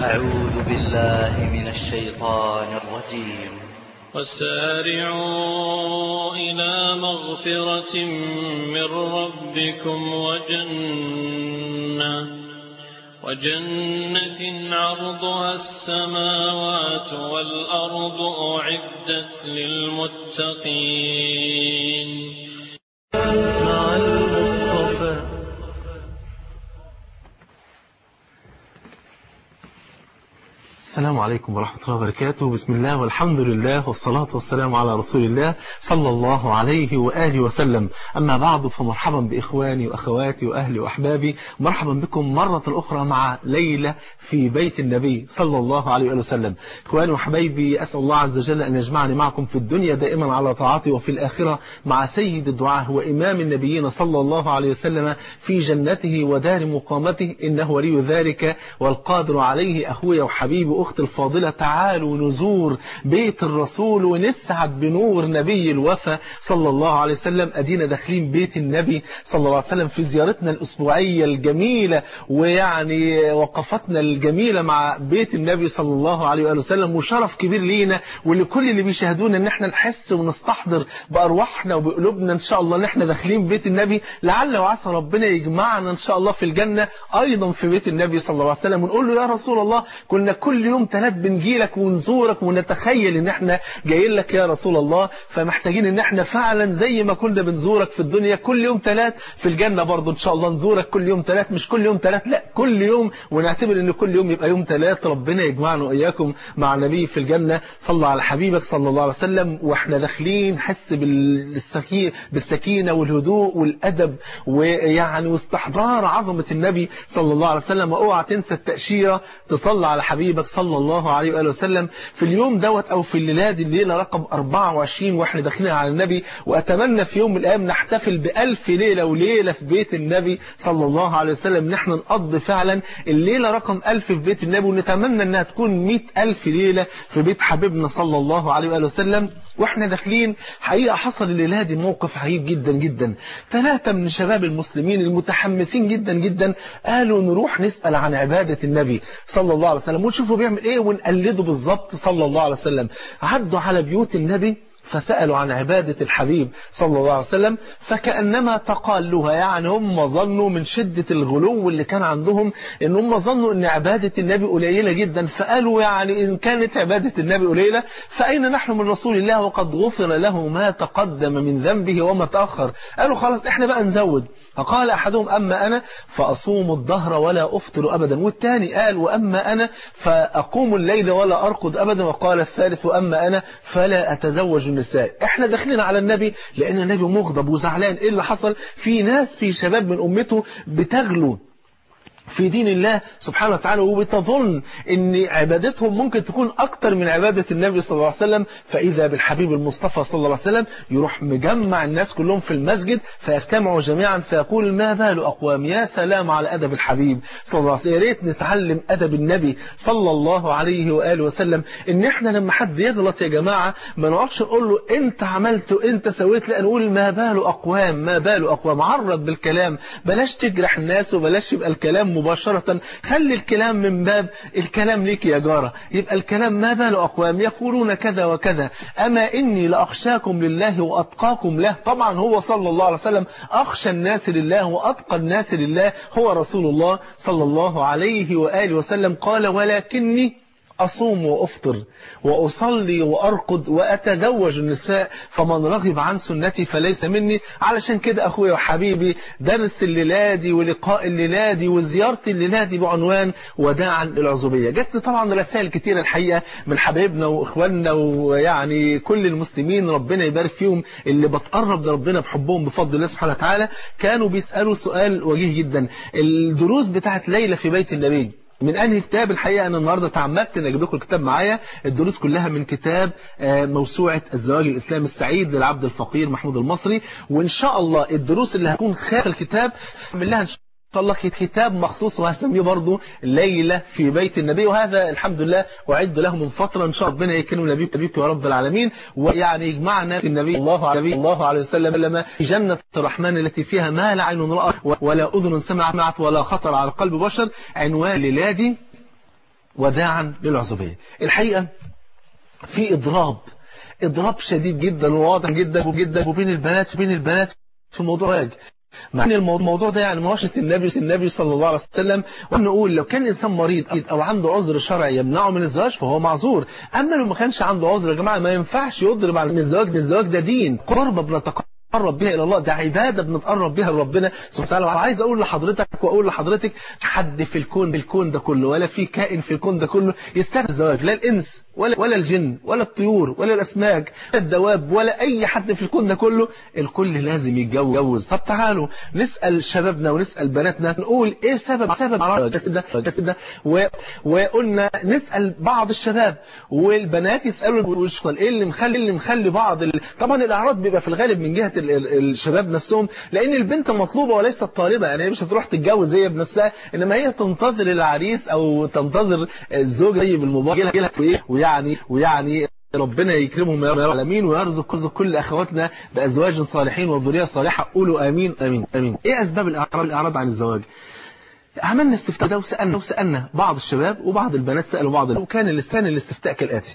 أعوذ بالله من الشيطان الرجيم وسارعوا إلى مغفرة من ربكم وجنة وجنة عرضها السماوات والأرض أعدت للمتقين مع المصطفى السلام عليكم ورحمة الله وبركاته بسم الله والحمد لله والصلاة والسلام على رسول الله صلى الله عليه وآله وسلم أما بعد فمرحبا بإخواني وأخواتي وأهلي وأحبابي مرحبا بكم مرة أخرى مع ليلة في بيت النبي صلى الله عليه وآله وسلم إخواني وحبايبي أسأل الله عز وجل أن يجمعني معكم في الدنيا دائما على طاعته وفي الآخرة مع سيد الدعاء وإمام النبيين صلى الله عليه وسلم في جنته ودار مقامته إنه ولي ذلك والقادر عليه أخويا وحبيبي أخت الفاضلة تعالوا نزور بيت الرسول ونسعد بنور نبي الوفا صلى الله عليه وسلم أدينا داخلين بيت النبي صلى الله عليه وسلم في زيارتنا الأسبوعية الجميلة ويعني وقفتنا الجميلة مع بيت النبي صلى الله عليه وآله وسلم وشرف كبير لينا ولكل اللي بيشاهدونا ان احنا نحس ونستحضر بأرواحنا وبقلوبنا ان شاء الله ان احنا داخلين بيت النبي لعل وعسى ربنا يجمعنا ان شاء الله في الجنة ايضا في بيت النبي صلى الله عليه وسلم ونقول له يا رسول الله كنا كل يوم ثلاث بنجيلك ونزورك ونتخيل ان احنا جايين لك يا رسول الله فمحتاجين ان احنا فعلا زي ما كنا بنزورك في الدنيا كل يوم ثلاث في الجنة برضو ان شاء الله نزورك كل يوم ثلاث مش كل يوم ثلاث لا كل يوم ونعتبر ان كل يوم يبقى يوم ثلاث ربنا يجمعنا واياكم مع النبي في الجنة صلى على حبيبك صلى الله عليه وسلم واحنا داخلين حس بالسكينة, بالسكينة والهدوء والادب ويعني واستحضار عظمة النبي صلى الله عليه وسلم واوعى تنسى التأشيرة تصلى على حبيبك صلى الله عليه وآله وسلم في اليوم دوت او في الليلة دي الليلة رقم 24 واحنا داخلين على النبي واتمنى في يوم من الايام نحتفل بألف ليلة وليلة في بيت النبي صلى الله عليه وسلم نحن نقضي فعلا الليلة رقم ألف في بيت النبي ونتمنى انها تكون مئة ألف ليلة في بيت حبيبنا صلى الله عليه وآله وسلم واحنا داخلين حقيقة حصل الليلة دي موقف عجيب جدا جدا ثلاثة من شباب المسلمين المتحمسين جدا جدا قالوا نروح نسأل عن عبادة النبي صلى الله عليه وسلم ونشوفه بيعمل ايه ونقلده بالظبط صلى الله عليه وسلم عدوا على بيوت النبي فسألوا عن عبادة الحبيب صلى الله عليه وسلم فكأنما تقالوها يعني هم ظنوا من شدة الغلو اللي كان عندهم ان هم ظنوا ان عبادة النبي قليلة جدا فقالوا يعني ان كانت عبادة النبي قليلة فأين نحن من رسول الله وقد غفر له ما تقدم من ذنبه وما تأخر قالوا خلاص احنا بقى نزود فقال أحدهم أما أنا فأصوم الظهر ولا أفطر أبدا والثاني قال وأما أنا فأقوم الليل ولا أرقد أبدا وقال الثالث وأما أنا فلا أتزوج النساء احنا داخلين على النبي لأن النبي مغضب وزعلان إيه اللي حصل في ناس في شباب من أمته بتغلو في دين الله سبحانه وتعالى وبتظن ان عبادتهم ممكن تكون اكتر من عبادة النبي صلى الله عليه وسلم فاذا بالحبيب المصطفى صلى الله عليه وسلم يروح مجمع الناس كلهم في المسجد فيجتمعوا جميعا فيقول ما بال اقوام يا سلام على ادب الحبيب صلى الله عليه وسلم يا ريت نتعلم ادب النبي صلى الله عليه واله وسلم ان احنا لما حد يغلط يا جماعة ما نقعدش نقول له انت عملت انت سويت لا نقول ما بال اقوام ما بال اقوام عرض بالكلام بلاش تجرح الناس وبلاش يبقى الكلام مباشرة خلي الكلام من باب الكلام ليك يا جارة يبقى الكلام ما بال أقوام يقولون كذا وكذا أما إني لأخشاكم لله وأتقاكم له طبعا هو صلى الله عليه وسلم أخشى الناس لله وأتقى الناس لله هو رسول الله صلى الله عليه وآله وسلم قال ولكني أصوم وأفطر وأصلي وأرقد وأتزوج النساء فمن رغب عن سنتي فليس مني علشان كده أخويا وحبيبي درس الليلادي ولقاء الليلادي وزيارة الليلادي بعنوان وداعا للعزوبية جت طبعا رسائل كتيرة الحقيقة من حبايبنا وإخواننا ويعني كل المسلمين ربنا يبارك فيهم اللي بتقرب لربنا بحبهم بفضل الله سبحانه وتعالى كانوا بيسألوا سؤال وجيه جدا الدروس بتاعت ليلة في بيت النبي من انهي كتاب الحقيقة انا النهاردة تعمدت ان اجيب لكم الكتاب معايا الدروس كلها من كتاب موسوعة الزواج الاسلامي السعيد للعبد الفقير محمود المصري وان شاء الله الدروس اللي هتكون خارج الكتاب اعمل لها ان شاء الله كتاب مخصوص وهسميه برضه ليلة في بيت النبي وهذا الحمد لله أعد له من فترة إن شاء الله ربنا يكرم نبيك نبيك يا رب العالمين ويعني يجمعنا في النبي الله عليه الله عليه وسلم في جنة الرحمن التي فيها ما لا عين رأت ولا أذن سمعت ولا خطر على قلب بشر عنوان ليلادي وداعا للعزوبية الحقيقة في إضراب إضراب شديد جدا وواضح جدا جدا وبين البنات وبين البنات في موضوع الزواج مع ان الموضوع ده يعني مواشة النبي النبي صلى الله عليه وسلم ونقول لو كان انسان مريض او عنده عذر شرعي يمنعه من الزواج فهو معذور اما لو ما كانش عنده عذر يا جماعه ما ينفعش يضرب على الزواج الزواج ده دين قربة بنتقرب نتقرب بها الى الله ده عباده بنتقرب بها لربنا سبحانه وتعالى وعايز اقول لحضرتك واقول لحضرتك حد في الكون بالكون ده كله ولا في كائن في الكون ده كله يستاهل الزواج لا الانس ولا ولا الجن ولا الطيور ولا الاسماك ولا الدواب ولا اي حد في الكون ده كله الكل لازم يتجوز طب تعالوا نسال شبابنا ونسال بناتنا نقول ايه سبب سبب الجسد ده الجسد ده و... وقلنا نسال بعض الشباب والبنات يسالوا ايه اللي مخلي اللي مخلي بعض ال... طبعا الاعراض بيبقى في الغالب من جهه الشباب نفسهم لان البنت مطلوبة وليست طالبة يعني هي مش هتروح تتجوز هي بنفسها انما هي تنتظر العريس او تنتظر الزوج زي بالموبايل ويعني ويعني ربنا يكرمهم يا رب العالمين ويرزق كل اخواتنا بازواج صالحين وذريه صالحه قولوا امين امين امين ايه اسباب الاعراض الاعراض عن الزواج عملنا استفتاء ده وسالنا وسالنا بعض الشباب وبعض البنات سالوا بعض وكان اللسان الاستفتاء كالاتي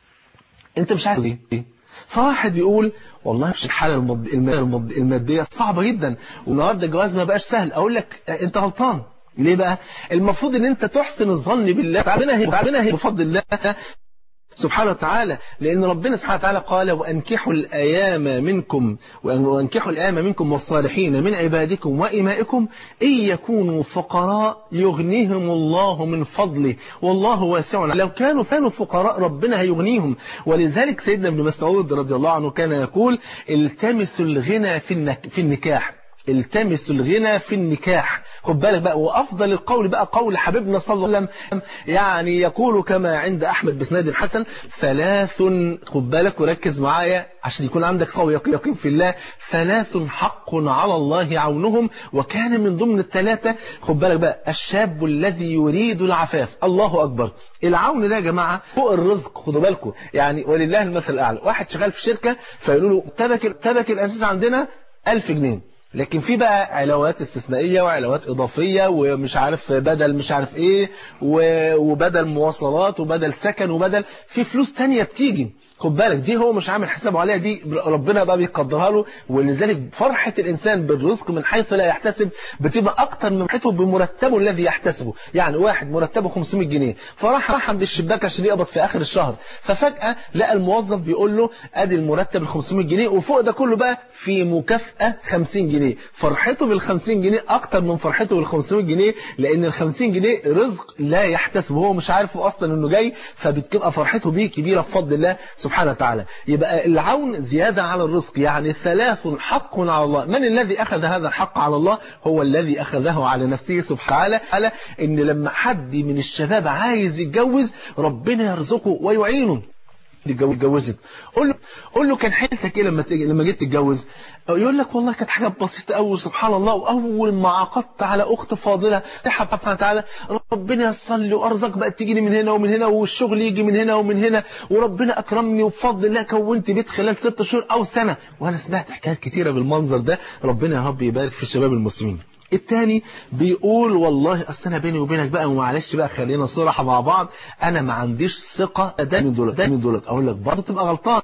انت مش عايز ايه فواحد بيقول والله مش الحالة المد... المادية صعبة جدا والنهاردة الجواز ما بقاش سهل اقول لك انت غلطان ليه بقى المفروض ان انت تحسن الظن بالله تعالى هي بفضل الله سبحانه وتعالى لأن ربنا سبحانه وتعالى قال وأنكحوا الأيام منكم وأنكحوا الأيام منكم والصالحين من عبادكم وإمائكم إن يكونوا فقراء يغنيهم الله من فضله والله واسع لو كانوا كانوا فقراء ربنا هيغنيهم ولذلك سيدنا ابن مسعود رضي الله عنه كان يقول التمسوا الغنى في, النك في النكاح التمسوا الغنى في النكاح خد بالك بقى وافضل القول بقى قول حبيبنا صلى الله عليه وسلم يعني يقول كما عند احمد بسناد حسن ثلاث خد بالك وركز معايا عشان يكون عندك صوي يقين في الله ثلاث حق على الله عونهم وكان من ضمن الثلاثه خد بالك بقى الشاب الذي يريد العفاف الله اكبر العون ده يا جماعه فوق الرزق خدوا بالكم يعني ولله المثل الاعلى واحد شغال في شركه فيقولوا له تبك تبك الاساس عندنا 1000 جنيه لكن في بقى علاوات استثنائية وعلاوات إضافية ومش عارف بدل مش عارف إيه وبدل مواصلات وبدل سكن وبدل في فلوس تانية بتيجي خد بالك دي هو مش عامل حسابه عليها دي ربنا بقى بيقدرها له ولذلك فرحة الإنسان بالرزق من حيث لا يحتسب بتبقى أكتر من فرحته بمرتبه الذي يحتسبه يعني واحد مرتبه 500 جنيه فراح راح عند الشباك عشان يقبض في آخر الشهر ففجأة لقى الموظف بيقول له أدي المرتب ال 500 جنيه وفوق ده كله بقى في مكافأة 50 جنيه فرحته بال 50 جنيه أكتر من فرحته بال 500 جنيه لأن ال 50 جنيه رزق لا يحتسب هو مش عارف أصلا إنه جاي فبتبقى فرحته بيه كبيرة بفضل الله سبحانه وتعالى يبقى العون زيادة على الرزق يعني ثلاث حق على الله من الذي أخذ هذا الحق على الله هو الذي أخذه على نفسه سبحانه وتعالى إن لما حد من الشباب عايز يتجوز ربنا يرزقه ويعينه اتجوزت قول له قول له كان حيلتك ايه لما لما جيت تتجوز يقول لك والله كانت حاجه بسيطه قوي سبحان الله واول ما عقدت على اخت فاضله سبحانه وتعالى ربنا يسر لي وارزق بقت تجيني من هنا ومن هنا والشغل يجي من هنا ومن هنا وربنا اكرمني وبفضل الله كونت بيت خلال ست شهور او سنه وانا سمعت حكايات كتيره بالمنظر ده ربنا يا رب يبارك في الشباب المسلمين التاني بيقول والله اصل انا بيني وبينك بقى ومعلش بقى خلينا صراحة مع بعض انا ما عنديش ثقة ده من دولت ده من دولت اقول لك برضه تبقى غلطان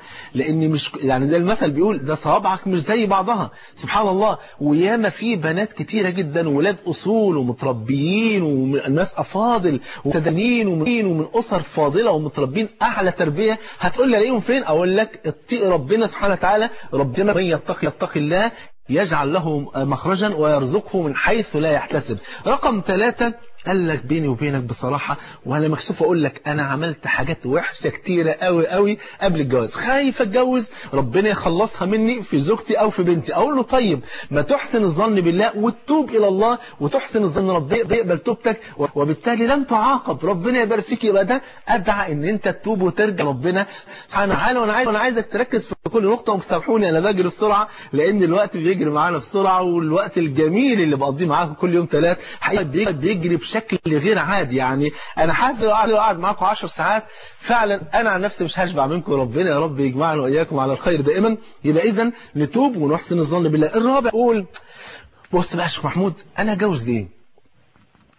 لان مش يعني زي المثل بيقول ده صوابعك مش زي بعضها سبحان الله وياما في بنات كتيره جدا ولاد اصول ومتربيين وناس افاضل ومتدينين ومن ومن اسر فاضله ومتربين اعلى تربيه هتقول لي الاقيهم فين اقول لك اتقي ربنا سبحانه وتعالى ربنا من يتقي يتقي الله يجعل له مخرجا ويرزقه من حيث لا يحتسب رقم ثلاثة قال لك بيني وبينك بصراحة وانا مكسوف اقول لك انا عملت حاجات وحشة كتيرة قوي قوي قبل الجواز خايف اتجوز ربنا يخلصها مني في زوجتي او في بنتي اقول له طيب ما تحسن الظن بالله وتتوب الى الله وتحسن الظن ربنا يقبل توبتك وبالتالي لن تعاقب ربنا يبارك فيك يبقى ده ادعى ان انت تتوب وترجع ربنا سبحانه وتعالى وانا عايز وانا عايزك تركز في كل نقطة وسامحوني انا بجري بسرعة لان الوقت بيجري معانا بسرعة والوقت الجميل اللي بقضيه معاكم كل يوم ثلاث حقيقة بيجري بشكل غير عادي يعني انا حاسس لو قاعد قاعد معاكم 10 ساعات فعلا انا عن نفسي مش هشبع منكم ربنا يا رب يجمعنا واياكم على الخير دائما يبقى اذا نتوب ونحسن الظن بالله الرابع قول بص بقى يا شيخ محمود انا اتجوز ليه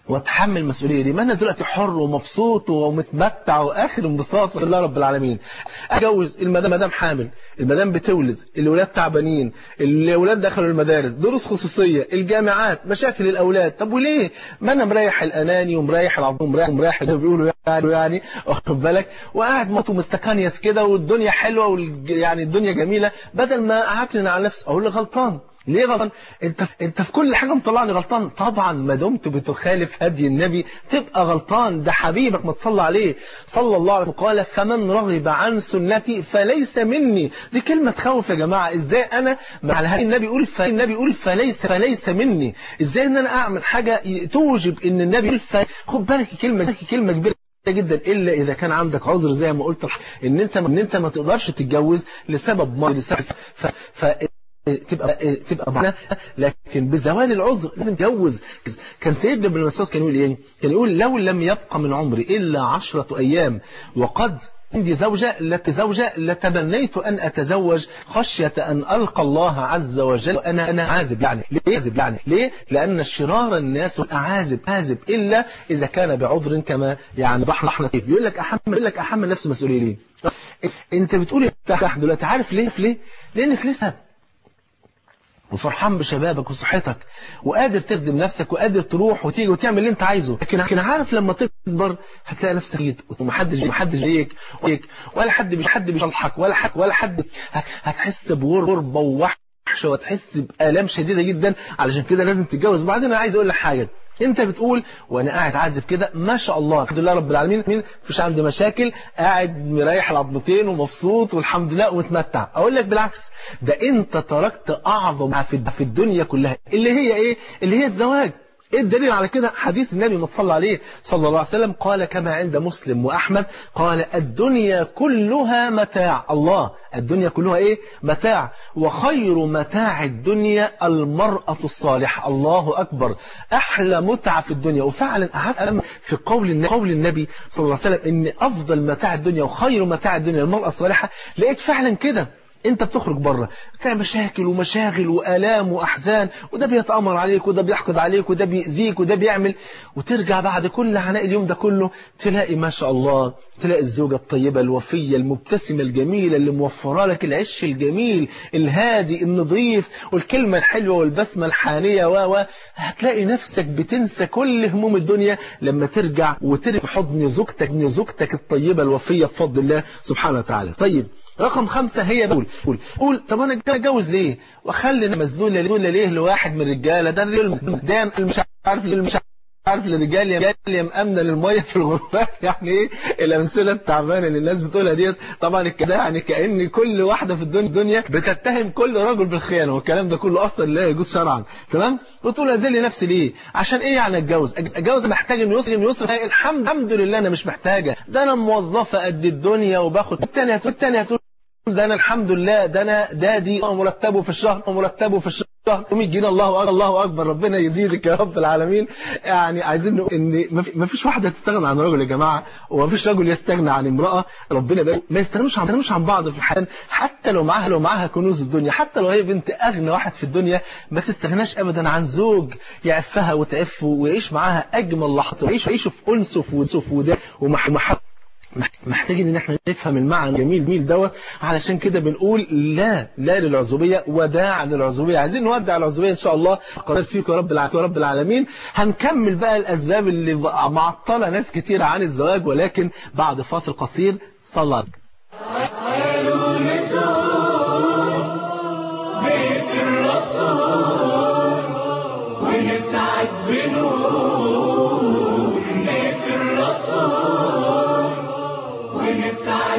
واتحمل المسؤوليه دي ما انا دلوقتي حر ومبسوط ومتمتع واخر انبساط لله رب العالمين اتجوز المدام مدام حامل المدام بتولد الاولاد تعبانين الاولاد دخلوا المدارس دروس خصوصيه الجامعات مشاكل الاولاد طب وليه ما انا مريح الاناني ومريح العظيم ومريح ومريح اللي بيقولوا يعني يعني واخد بالك وقاعد مطو مستكانيس كده والدنيا حلوه والج- يعني الدنيا جميله بدل ما اعكنن على نفسي اقول له غلطان ليه غلطان انت انت في كل حاجه مطلعني غلطان طبعا ما دمت بتخالف هدي النبي تبقى غلطان ده حبيبك ما تصلى عليه صلى الله عليه وسلم قال فمن رغب عن سنتي فليس مني دي كلمه تخوف يا جماعه ازاي انا على هدي النبي يقول ف... النبي يقول فليس فليس مني ازاي ان انا اعمل حاجه ي- توجب ان النبي يقول ف... خد بالك كلمه كلمه كبيره جدا الا اذا كان عندك عذر زي ما قلت الح- ان انت ان انت ما تقدرش تتجوز لسبب مرض لسبب ف... ف... تبقى تبقى معنا لكن بزوال العذر لازم تتجوز كان سيدنا ابن مسعود كان يقول ايه كان يقول لو لم يبقى من عمري الا عشرة ايام وقد عندي زوجة لت زوجة لتمنيت أن أتزوج خشية أن ألقى الله عز وجل وأنا أنا عازب يعني ليه عازب يعني ليه لأن شرار الناس الأعازب عازب إلا إذا كان بعذر كما يعني ضحنا احنا فيه بيقول لك أحمل يقول لك أحمل نفس المسؤولية ليه أنت بتقول تحت دلوقتي عارف ليه ليه لأنك لسه وفرحان بشبابك وصحتك وقادر تخدم نفسك وقادر تروح وتيجي وتعمل اللي انت عايزه لكن لكن عارف لما تكبر هتلاقي نفسك جيد ومحدش محدش ليك ويك ولا حد مش حد بيصلحك ولا حد ولا حد هتحس بغربه ووحشه وتحس بآلام شديده جدا علشان كده لازم تتجوز وبعدين انا عايز اقول لك حاجه انت بتقول وانا قاعد عازف كده ما شاء الله الحمد لله رب العالمين مين مفيش عندي مشاكل قاعد مريح العظمتين ومبسوط والحمد لله ومتمتع اقول لك بالعكس ده انت تركت اعظم في في الدنيا كلها اللي هي ايه اللي هي الزواج ايه الدليل على كده حديث النبي ما صلى عليه صلى الله عليه وسلم قال كما عند مسلم واحمد قال الدنيا كلها متاع الله الدنيا كلها ايه متاع وخير متاع الدنيا المرأة الصالحة الله اكبر احلى متعة في الدنيا وفعلا قعدت في قول النبي, قول النبي صلى الله عليه وسلم ان افضل متاع الدنيا وخير متاع الدنيا المرأة الصالحة لقيت فعلا كده انت بتخرج بره بتلاقي مشاكل ومشاغل والام واحزان وده بيتامر عليك وده بيحقد عليك وده بيأذيك وده بيعمل وترجع بعد كل عناء اليوم ده كله تلاقي ما شاء الله تلاقي الزوجة الطيبة الوفية المبتسمة الجميلة اللي موفرة لك العش الجميل الهادي النظيف والكلمة الحلوة والبسمة الحانية و و هتلاقي نفسك بتنسى كل هموم الدنيا لما ترجع وترجع في حضن زوجتك من زوجتك الطيبة الوفية بفضل الله سبحانه وتعالى طيب رقم خمسة هي بقول قول قول طب انا اتجوز ليه واخلي مذلوله ليه ليه لواحد من الرجاله ده ده مش عارف اللي مش عارف الرجال يا يا مأمنة للمية في الغرفات يعني ايه الامثله التعبانه اللي الناس بتقولها ديت طبعا الكلام يعني كأن كل واحده في الدنيا, الدنيا بتتهم كل رجل بالخيانه والكلام ده كله اصلا لا يجوز شرعا تمام وتقول اذل نفسي ليه عشان ايه يعني اتجوز اتجوز محتاج انه يصرف يصرف الحمد الحمد لله انا مش محتاجه ده انا موظفه قد الدنيا وباخد الثانيه الثانيه تقول ده انا الحمد لله ده انا دادي مرتبه في الشهر مرتبه في الشهر 100 جنيه الله اكبر الله اكبر ربنا يزيدك يا رب العالمين يعني عايزين نقول ان ما فيش واحده تستغنى عن رجل يا جماعه وما فيش رجل يستغنى عن امراه ربنا ده ما يستغنوش عن يستغنوش عن بعض في الحياه حتى لو معاها لو معاها كنوز الدنيا حتى لو هي بنت اغنى واحد في الدنيا ما تستغناش ابدا عن زوج يعفها وتعفه ويعيش معاها اجمل لحظات ويعيش يعيشوا في انس وفي وده ومحبه محتاجين ان احنا نفهم المعنى الجميل جميل دوت علشان كده بنقول لا لا للعزوبيه وداع للعزوبيه عايزين نودع العزوبيه ان شاء الله قدر فيكم يا رب العالمين يا رب العالمين هنكمل بقى الاسباب اللي معطله ناس كتير عن الزواج ولكن بعد فاصل قصير صلى عليك بيت الرسول ونسعد بنور بيت الرسول ونسعد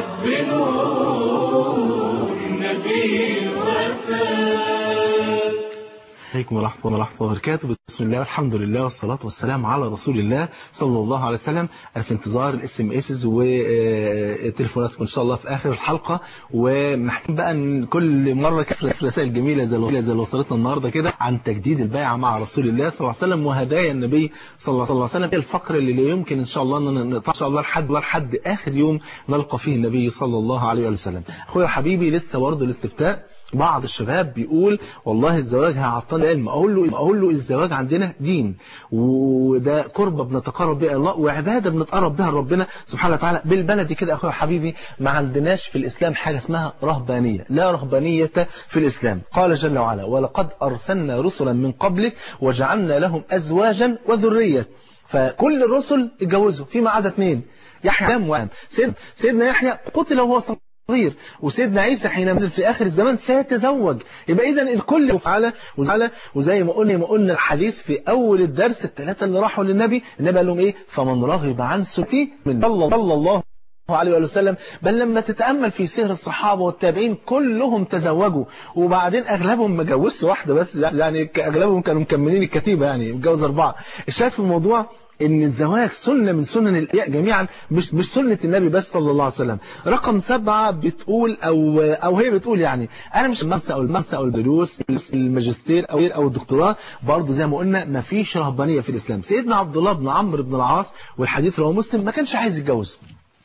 بنور نبي الوفاء عليكم ورحمة الله وبركاته بسم الله والحمد لله والصلاة والسلام على رسول الله صلى الله عليه وسلم أنا في انتظار الاس ام اسز وتليفوناتكم إن شاء الله في آخر الحلقة ومحتاجين بقى ان كل مرة كفر رسائل جميلة زي اللي زي اللي وصلتنا النهاردة كده عن تجديد البيعة مع رسول الله صلى الله عليه وسلم وهدايا النبي صلى الله عليه وسلم هي الفقرة اللي لا يمكن إن شاء الله أن نقطع إن شاء الله لحد لحد آخر يوم نلقى فيه النبي صلى الله عليه وسلم أخويا وحبيبي لسه برضه الاستفتاء بعض الشباب بيقول والله الزواج هيعطلني علم اقول له اقول له الزواج عندنا دين وده قربه بنتقرب بها الله وعباده بنتقرب بها لربنا سبحانه وتعالى بالبلدي كده اخويا حبيبي ما عندناش في الاسلام حاجه اسمها رهبانيه لا رهبانيه في الاسلام قال جل وعلا ولقد ارسلنا رسلا من قبلك وجعلنا لهم ازواجا وذريه فكل الرسل اتجوزوا فيما عدا اثنين يحيى وعام سيد سيدنا يحيى قتل وهو صغير وسيدنا عيسى حين نزل في آخر الزمان سيتزوج يبقى إذا الكل فعل وزعل وزي ما قلنا ما قلنا الحديث في أول الدرس الثلاثة اللي راحوا للنبي النبي قال لهم إيه فمن رغب عن سنتي من صلى الله عليه وآله وسلم بل لما تتأمل في سير الصحابة والتابعين كلهم تزوجوا وبعدين أغلبهم ما جوزش واحدة بس يعني أغلبهم كانوا مكملين الكتيبة يعني متجوز أربعة الشاهد في الموضوع ان الزواج سنة من سنن الأنبياء جميعا مش مش سنة النبي بس صلى الله عليه وسلم رقم سبعة بتقول او او هي بتقول يعني انا مش المنسى او المنسى او البلوس الماجستير او او الدكتوراه برضه زي ما قلنا ما فيش رهبانية في الاسلام سيدنا عبد الله بن عمرو بن العاص والحديث رواه مسلم ما كانش عايز يتجوز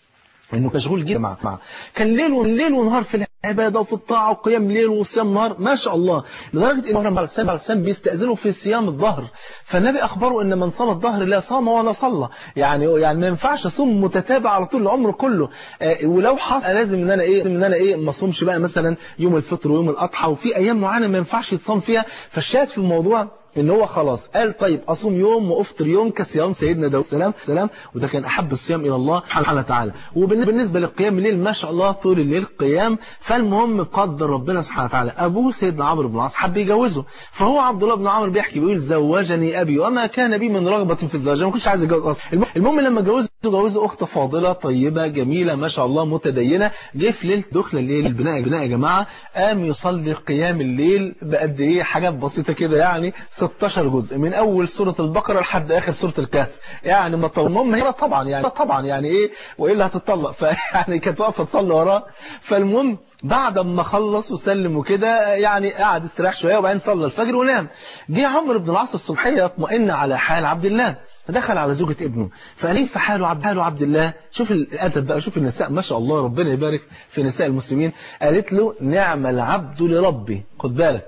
انه مشغول جدا مع مع كان ليل وليل ونهار في العباده وفي الطاعه وقيام ليل وصيام نهار ما شاء الله لدرجه ان النبي عليه السلام بيستاذنوا في صيام الظهر فالنبي اخبره ان من صام الظهر لا صام ولا صلى يعني يعني ما ينفعش اصوم متتابع على طول العمر كله آه ولو حصل لازم ان انا ايه لازم ان انا ايه ما اصومش بقى مثلا يوم الفطر ويوم الاضحى وفي ايام معينه ما ينفعش يتصام فيها فالشاهد في الموضوع ان هو خلاص قال طيب اصوم يوم وافطر يوم كصيام سيدنا داود السلام سلام وده كان احب الصيام الى الله سبحانه وتعالى وبالنسبه للقيام الليل ما شاء الله طول الليل قيام فالمهم قدر ربنا سبحانه وتعالى ابوه سيدنا عمرو بن العاص حب يجوزه فهو عبد الله بن عمرو بيحكي بيقول زوجني ابي وما كان بي من رغبه في الزواج ما كنتش عايز اتجوز اصلا المهم لما جوزته جوزه اخت فاضله طيبه جميله ما شاء الله متدينه جه في ليله دخل الليل البناء البناء يا جماعه قام يصلي قيام الليل بقد ايه حاجات بسيطه كده يعني 16 جزء من اول سوره البقره لحد اخر سوره الكهف يعني ما المهم هنا طبعا يعني طبعا يعني ايه والا هتطلق فيعني كانت واقفه تصلي وراه فالمهم بعد ما خلص وسلم وكده يعني قعد استراح شويه وبعدين صلى الفجر ونام جه عمرو بن العاص الصبحيه يطمئن على حال عبد الله فدخل على زوجة ابنه فقال كيف حاله عبد حاله عبد الله شوف الادب بقى شوف النساء ما شاء الله ربنا يبارك في نساء المسلمين قالت له نعم العبد لربي خد بالك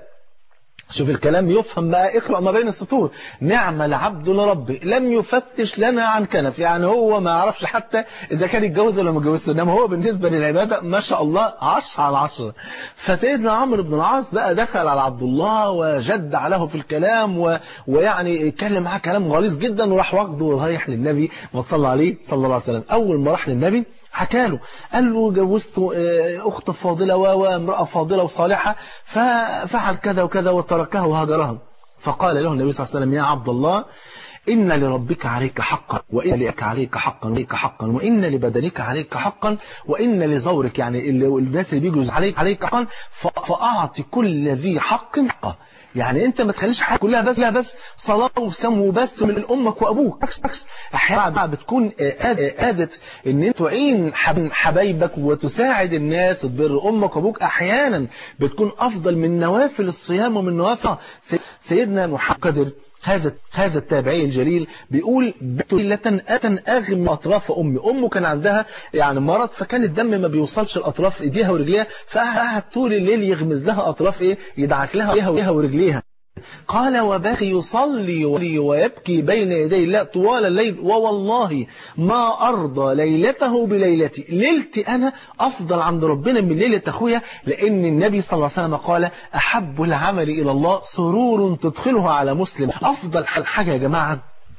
شوف الكلام يفهم بقى اقرأ ما بين السطور نعم العبد لربي لم يفتش لنا عن كنف يعني هو ما يعرفش حتى إذا كان يتجوز ولا ما يتجوزش إنما هو بالنسبة للعبادة ما شاء الله عشرة على عشرة فسيدنا عمرو بن العاص بقى دخل على عبد الله وجد عليه في الكلام و... ويعني اتكلم معاه كلام غليظ جدا وراح واخده ورايح للنبي وصلى عليه صلى الله عليه وسلم أول ما راح للنبي حكى له قال له جوزت أخت فاضلة وامرأة فاضلة وصالحة ففعل كذا وكذا وتركها وهجرها فقال له النبي صلى الله عليه وسلم يا عبد الله إن لربك عليك حقا وإن لك عليك حقا وليك حقا وإن لبدنك عليك حقا وإن لزورك يعني الناس اللي بيجوا عليك عليك حقا فأعطي كل ذي حق حقه يعني انت ما تخليش حاجه كلها بس لا بس صلاه وسم وبس من امك وابوك عكس عكس احيانا بتكون عاده ان انت تعين حبايبك وتساعد الناس وتبر امك وابوك احيانا بتكون افضل من نوافل الصيام ومن نوافل سيدنا محمد قدر هذا هذا التابعي الجليل بيقول ليلة أتن أغم أطراف أمي أمه كان عندها يعني مرض فكان الدم ما بيوصلش لأطراف إيديها ورجليها فقعد طول الليل يغمز لها أطراف إيه يدعك لها إيديها ورجليها قال وباقي يصلي ويبكي بين يدي الله طوال الليل ووالله ما أرضى ليلته بليلتي ليلتي أنا أفضل عند ربنا من ليلة أخويا لأن النبي صلى الله عليه وسلم قال أحب العمل إلى الله سرور تدخله على مسلم أفضل حاجة يا جماعة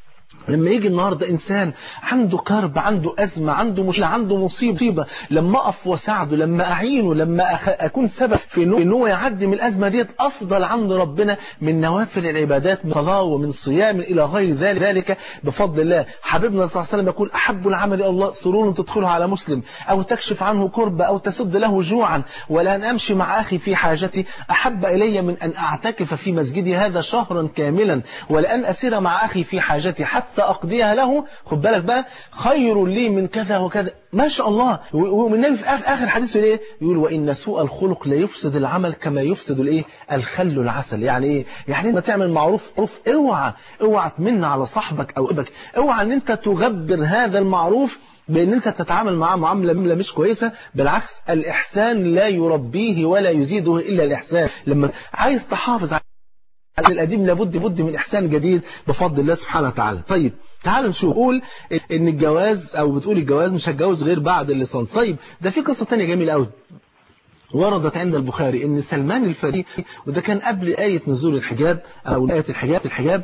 لما يجي النهاردة إنسان عنده كرب عنده أزمة عنده مشكلة عنده مصيبة لما أقف وساعده لما أعينه لما أخ... أكون سبب في إنه, إنه يعدي من الأزمة ديت أفضل عند ربنا من نوافل العبادات من صلاة ومن صيام إلى غير ذلك ذلك بفضل الله حبيبنا صلى الله عليه وسلم يقول أحب العمل إلى الله سرور تدخله على مسلم أو تكشف عنه كرب أو تسد له جوعا ولا أن أمشي مع أخي في حاجتي أحب إلي من أن أعتكف في مسجدي هذا شهرا كاملا ولأن أسير مع أخي في حاجتي حتى أقضيها له خد بالك بقى خير لي من كذا وكذا ما شاء الله ومن النبي في آخر حديثه ايه يقول وإن سوء الخلق لا يفسد العمل كما يفسد الايه الخل العسل يعني ايه يعني ما تعمل معروف معروف اوعى اوعى تمن على صاحبك او ابك اوعى ان انت تغبر هذا المعروف بان انت تتعامل معاه معامله مش كويسه بالعكس الاحسان لا يربيه ولا يزيده الا الاحسان لما عايز تحافظ على القديم لابد بد من إحسان جديد بفضل الله سبحانه وتعالى طيب تعالوا نشوف قول إن الجواز أو بتقول الجواز مش هتجوز غير بعد الليسانس طيب ده في قصة تانية جميلة قوي وردت عند البخاري ان سلمان الفارسي وده كان قبل آية نزول الحجاب او آية الحجاب الحجاب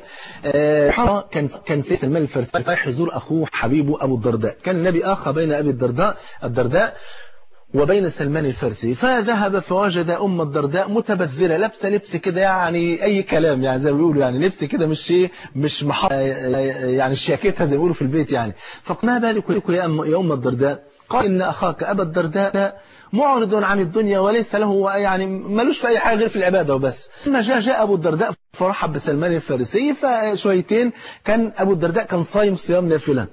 آه كان كان سيد سلمان الفارسي رايح يزور اخوه حبيبه ابو الدرداء كان النبي اخى بين ابي الدرداء الدرداء وبين سلمان الفارسي فذهب فوجد أم الدرداء متبذلة لابسه لبس كده يعني أي كلام يعني زي ما بيقولوا يعني لبس كده مش شيء مش محط يعني شياكتها زي ما بيقولوا في البيت يعني فما بالك يا أم, يا أم الدرداء قال إن أخاك أبا الدرداء معرض عن الدنيا وليس له يعني ملوش في أي حاجة غير في العبادة وبس لما جاء جاء أبو الدرداء فرحب بسلمان الفارسي فشويتين كان أبو الدرداء كان صايم صيام نافلة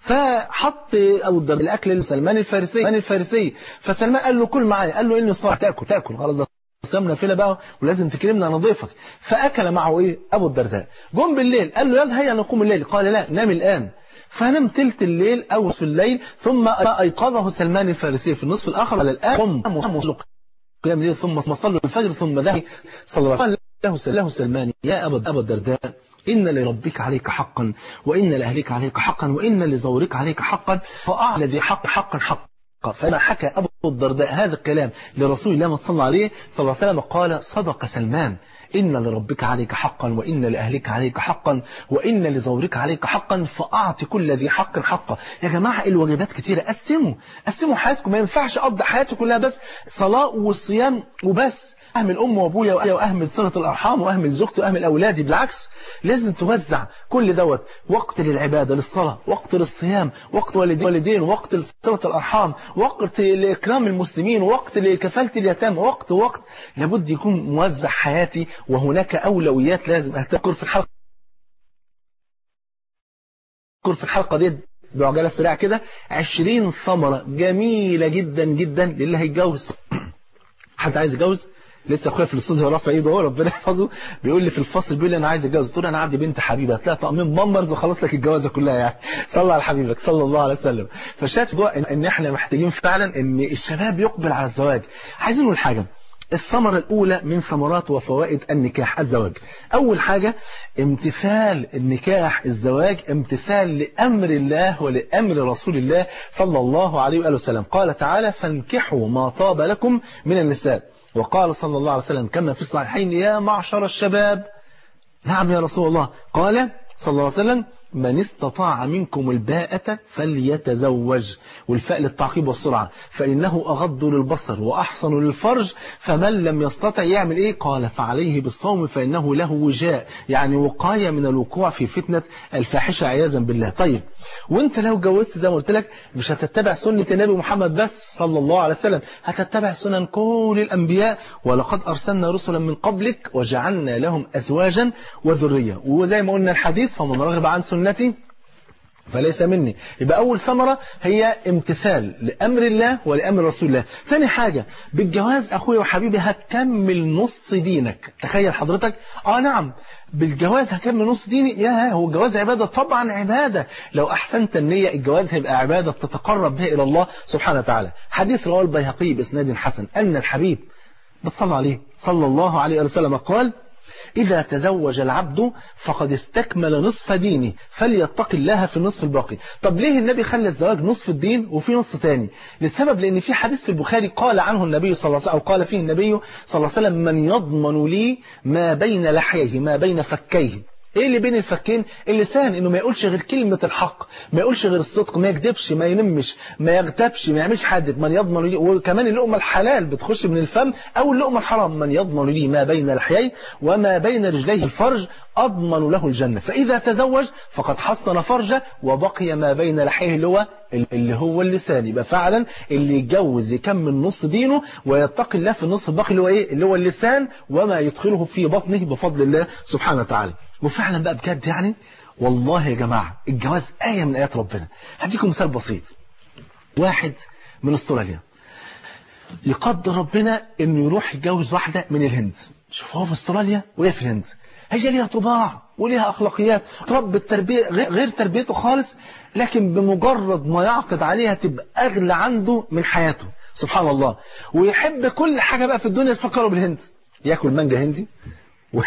فحط ابو الدرداء الاكل لسلمان الفارسي سلمان الفارسي فسلمان قال له كل معايا قال له اني صايم تاكل تاكل خلاص ده صيام نافله بقى ولازم تكرمنا انا ضيفك فاكل معه ايه ابو الدرداء جم بالليل قال له يلا هيا نقوم الليل قال لا نام الان فنام تلت الليل او نصف الليل ثم ايقظه سلمان الفارسي في النصف الاخر على الان قم قيام الليل ثم صلوا الفجر ثم ذهب صلى الله عليه وسلم له سلمان يا ابا ابا الدرداء إن لربك عليك حقا وإن لأهلك عليك حقا وإن لزورك عليك حقا فأعلى ذي حق حقا حقا فلما حكى أبو الدرداء هذا الكلام لرسول الله صلى الله عليه صلى الله عليه وسلم قال صدق سلمان إن لربك عليك حقا وإن لأهلك عليك حقا وإن لزورك عليك حقا فأعطي كل ذي حق حقا يا جماعة الواجبات كتيرة قسموا قسموا حياتكم ما ينفعش أقضي حياتي كلها بس صلاة وصيام وبس أهمل أم وأبويا وأهمل صلة الأرحام وأهمل زوجتي وأهمل أولادي بالعكس لازم توزع كل دوت وقت للعبادة للصلاة وقت للصيام وقت والدين وقت لصلة الأرحام وقت لإكرام المسلمين وقت لكفالة اليتامى وقت وقت لابد يكون موزع حياتي وهناك أولويات لازم أذكر في الحلقة أذكر في الحلقة دي بعجالة سريعة كده 20 ثمرة جميلة جدا جدا للي هيتجوز حد عايز يتجوز لسه اخويا في الاستوديو رافع ايده اهو ربنا يحفظه بيقول لي في الفصل بيقول لي انا عايز اتجوز قلت له انا عندي بنت حبيبه هتلاقي طقمين بامبرز وخلص لك الجوازه كلها يعني صلى على حبيبك صلى الله عليه وسلم فالشاهد موضوع ان احنا محتاجين فعلا ان الشباب يقبل على الزواج عايزين نقول حاجه الثمرة الأولى من ثمرات وفوائد النكاح الزواج أول حاجة امتثال النكاح الزواج امتثال لأمر الله ولأمر رسول الله صلى الله عليه وآله وسلم قال تعالى فانكحوا ما طاب لكم من النساء وقال صلى الله عليه وسلم كما في الصحيحين يا معشر الشباب نعم يا رسول الله قال صلى الله عليه وسلم من استطاع منكم الباءة فليتزوج والفاء للتعقيب والسرعة فإنه أغض للبصر وأحسن للفرج فمن لم يستطع يعمل إيه قال فعليه بالصوم فإنه له وجاء يعني وقاية من الوقوع في فتنة الفاحشة عياذا بالله طيب وانت لو جوزت زي ما قلت لك مش هتتبع سنة النبي محمد بس صلى الله عليه وسلم هتتبع سنن كل الأنبياء ولقد أرسلنا رسلا من قبلك وجعلنا لهم أزواجا وذرية وزي ما قلنا الحديث فمن رغب عن سنتي فليس مني يبقى أول ثمرة هي امتثال لأمر الله ولأمر رسول الله ثاني حاجة بالجواز أخوي وحبيبي هتكمل نص دينك تخيل حضرتك آه نعم بالجواز هكمل نص ديني يا هو الجواز عبادة طبعا عبادة لو أحسنت النية الجواز هيبقى عبادة تتقرب بها إلى الله سبحانه وتعالى حديث رواه البيهقي بإسناد حسن أن الحبيب بتصلى عليه صلى الله عليه وسلم قال إذا تزوج العبد فقد استكمل نصف دينه فليتق الله في النصف الباقي طب ليه النبي خلى الزواج نصف الدين وفي نص تاني للسبب لأن في حديث في البخاري قال عنه النبي صلى الله عليه وسلم أو قال فيه النبي صلى الله عليه وسلم من يضمن لي ما بين لحيه ما بين فكيه ايه اللي بين الفكين اللسان انه ما يقولش غير كلمة الحق ما يقولش غير الصدق ما يكذبش ما ينمش ما يغتابش ما يعملش حد من يضمن لي وكمان اللقمة الحلال بتخش من الفم او اللقمة الحرام من يضمن لي ما بين لحيي وما بين رجليه الفرج اضمن له الجنة فاذا تزوج فقد حصن فرجه وبقي ما بين لحيه اللي هو اللي هو اللسان يبقى فعلا اللي يتجوز يكمل نص دينه ويتقي الله في النص الباقي اللي هو ايه اللي هو اللسان وما يدخله في بطنه بفضل الله سبحانه وتعالى وفعلا بقى بجد يعني والله يا جماعة الجواز آية من آيات ربنا هديكم مثال بسيط واحد من استراليا يقدر ربنا انه يروح يتجوز واحدة من الهند شوف هو في استراليا وهي في الهند هي ليها طباع وليها أخلاقيات تربي التربية غير تربيته خالص لكن بمجرد ما يعقد عليها تبقى أغلى عنده من حياته سبحان الله ويحب كل حاجة بقى في الدنيا تفكره بالهند ياكل مانجا هندي و...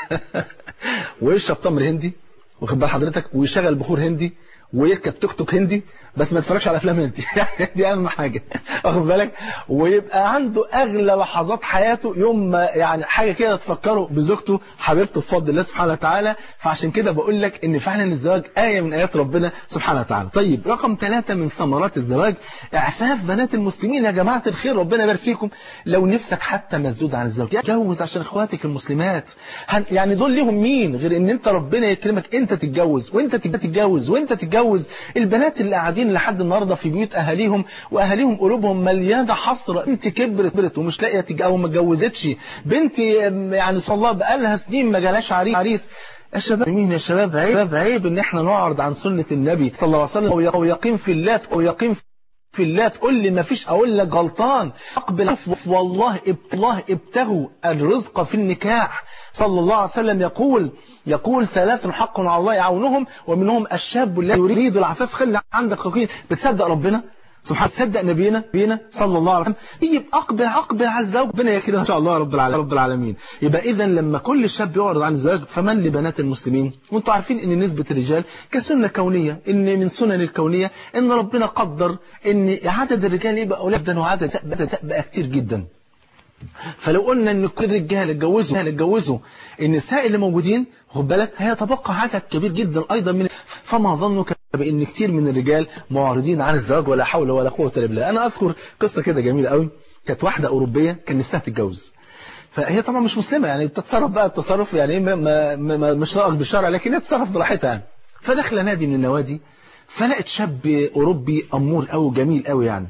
ويشرب تمر هندي واخد بال حضرتك ويشغل بخور هندي ويركب توك توك هندي بس ما يتفرجش على افلام هندي يعني دي اهم حاجه واخد بالك ويبقى عنده اغلى لحظات حياته يوم ما يعني حاجه كده تفكره بزوجته حبيبته بفضل الله سبحانه وتعالى فعشان كده بقول لك ان فعلا الزواج ايه من ايات ربنا سبحانه وتعالى طيب رقم ثلاثة من ثمرات الزواج اعفاف بنات المسلمين يا جماعه الخير ربنا يبارك فيكم لو نفسك حتى مسدود عن الزواج اتجوز عشان اخواتك المسلمات هن يعني دول ليهم مين غير ان انت ربنا يكرمك انت تتجوز وانت تتجوز وانت تتجوز البنات اللي قاعدين لحد النهارده في بيوت اهاليهم واهاليهم قلوبهم مليانه حسره انت كبرت كبرت ومش لاقيه تج... او ما اتجوزتش بنت يعني صلى الله بقالها سنين ما جالهاش عريس عريس يا شباب مين يا شباب عيب عيب ان احنا نعرض عن سنه النبي صلى الله عليه وسلم او يقيم في الله او يقيم في الله تقول لي ما فيش اقول لك غلطان اقبل والله الله ابتغوا الرزق في النكاح صلى الله عليه وسلم يقول يقول ثلاث حق على الله يعونهم ومنهم الشاب الذي يريد العفاف خلي عندك خقين بتصدق ربنا سبحان تصدق نبينا نبينا صلى الله عليه وسلم يبقى اقبل اقبل على الزواج ربنا كده ان شاء الله رب العالمين رب العالمين يبقى اذا لما كل شاب يعرض عن الزواج فمن لبنات المسلمين وانتم عارفين ان نسبه الرجال كسنه كونيه ان من سنن الكونيه ان ربنا قدر ان عدد الرجال يبقى اولاد وعدد النساء بقى كتير جدا فلو قلنا ان كل الرجال اتجوزوا اتجوزوا النساء اللي موجودين خد بالك هيتبقى عدد كبير جدا ايضا من فما ظنك بان كتير من الرجال معارضين عن الزواج ولا حول ولا قوه الا بالله انا اذكر قصه كده جميله قوي كانت واحده اوروبيه كان نفسها تتجوز فهي طبعا مش مسلمه يعني بتتصرف بقى التصرف يعني ما ما ما مش رائق بالشرع لكن هي بتتصرف براحتها يعني فداخله نادي من النوادي فلقت شاب اوروبي امور قوي جميل قوي يعني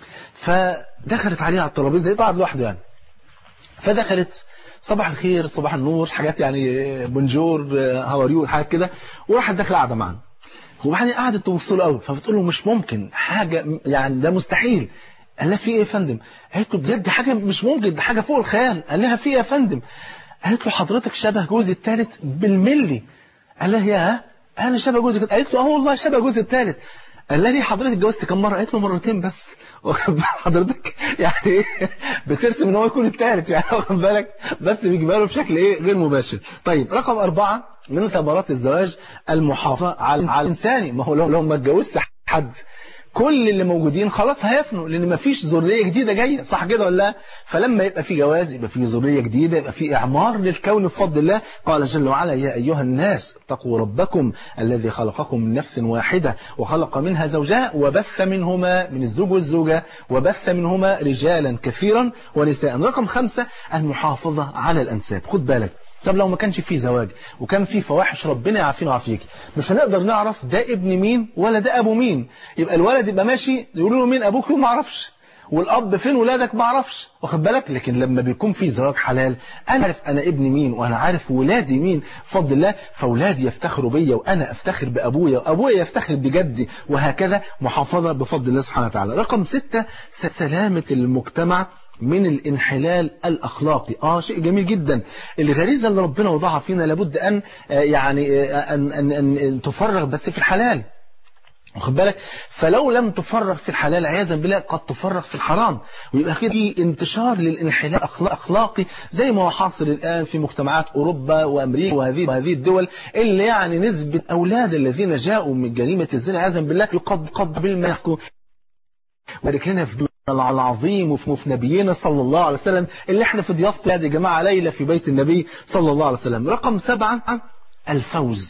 فدخلت عليه على الترابيزه لقيته قاعد لوحده يعني فدخلت صباح الخير صباح النور حاجات يعني بونجور هاوريو حاجات كده وراحت داخله قاعده معانا وبعدين قعدت تبص له قوي فبتقول له مش ممكن حاجه يعني ده مستحيل قال لها في ايه يا فندم قالت له بجد حاجه مش ممكن ده حاجه فوق الخيال قال لها في ايه يا فندم قالت له حضرتك شبه جوزي الثالث بالملي قال لها يا انا شبه جوزي قالت له اه والله شبه جوزي الثالث قال لها ليه حضرتك اتجوزت كم مره قالت له مرتين بس واخد حضرتك يعني ايه بترسم ان هو يكون الثالث يعني واخد بالك بس بيجيبها له بشكل ايه غير مباشر طيب رقم أربعة من ثمرات الزواج المحافظة على على الإنساني ما هو لو, لو ما اتجوزش حد كل اللي موجودين خلاص هيفنوا لان مفيش ذريه جديده جايه صح كده ولا لا فلما يبقى في جواز يبقى في ذريه جديده يبقى في اعمار للكون بفضل الله قال جل وعلا يا ايها الناس اتقوا ربكم الذي خلقكم من نفس واحده وخلق منها زوجها وبث منهما من الزوج والزوجه وبث منهما رجالا كثيرا ونساء رقم خمسة المحافظه على الانساب خد بالك طب لو ما كانش فيه زواج وكان فيه فواحش ربنا يعافينا ويعافيك مش هنقدر نعرف ده ابن مين ولا ده ابو مين يبقى الولد يبقى ماشي يقولوا له مين ابوك ما اعرفش والاب فين ولادك ما اعرفش واخد بالك لكن لما بيكون في زواج حلال انا عارف انا ابني مين وانا عارف ولادي مين بفضل الله فاولادي يفتخروا بيا وانا افتخر بابويا وابويا يفتخر بجدي وهكذا محافظه بفضل الله سبحانه وتعالى رقم ستة سلامه المجتمع من الانحلال الأخلاقي آه شيء جميل جدا الغريزة اللي ربنا وضعها فينا لابد أن يعني أن, أن, أن تفرغ بس في الحلال واخد بالك فلو لم تفرغ في الحلال عياذا بالله قد تفرغ في الحرام ويبقى كده في انتشار للانحلال الاخلاقي زي ما هو حاصل الان في مجتمعات اوروبا وامريكا وهذه وهذه الدول اللي يعني نسبه اولاد الذين جاءوا من جريمه الزنا عياذا بالله يقد قد بالمسكو وذلك هنا في العظيم وفي نبينا صلى الله عليه وسلم اللي احنا في ضيافته يا جماعة ليلة في بيت النبي صلى الله عليه وسلم رقم سبعة الفوز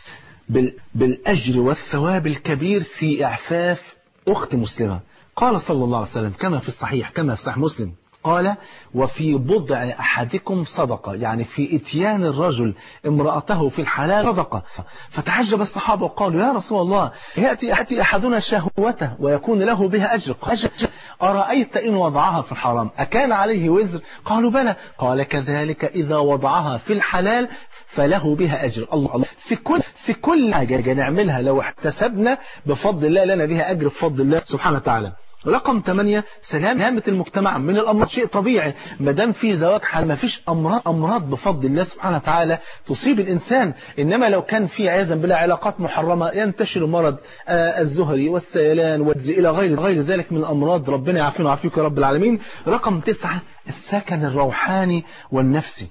بالأجر والثواب الكبير في إعفاف أخت مسلمة قال صلى الله عليه وسلم كما في الصحيح كما في صحيح مسلم قال وفي بضع أحدكم صدقة يعني في إتيان الرجل امرأته في الحلال صدقة فتعجب الصحابة وقالوا يا رسول الله يأتي, يأتي أحدنا شهوته ويكون له بها أجر أرأيت إن وضعها في الحرام أكان عليه وزر قالوا بلى قال كذلك إذا وضعها في الحلال فله بها أجر الله الله في كل في كل حاجة نعملها لو احتسبنا بفضل الله لنا بها أجر بفضل الله سبحانه وتعالى رقم 8 سلامة المجتمع من الأمراض شيء طبيعي ما دام في زواج حال ما فيش أمراض أمراض بفضل الله سبحانه وتعالى تصيب الإنسان إنما لو كان في عياذا بالله علاقات محرمة ينتشر مرض آه الزهري والسيلان والز إلى غير غير ذلك من الأمراض ربنا يعافينا ويعافيك يا رب العالمين رقم 9 السكن الروحاني والنفسي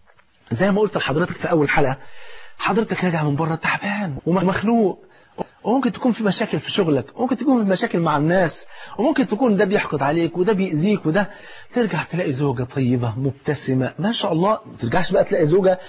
زي ما قلت لحضرتك في أول حلقة حضرتك راجع من بره تعبان ومخنوق وممكن تكون في مشاكل في شغلك وممكن تكون في مشاكل مع الناس وممكن تكون ده بيحقد عليك وده بيأذيك وده ترجع تلاقي زوجة طيبة مبتسمة ما شاء الله ما ترجعش بقى تلاقي زوجة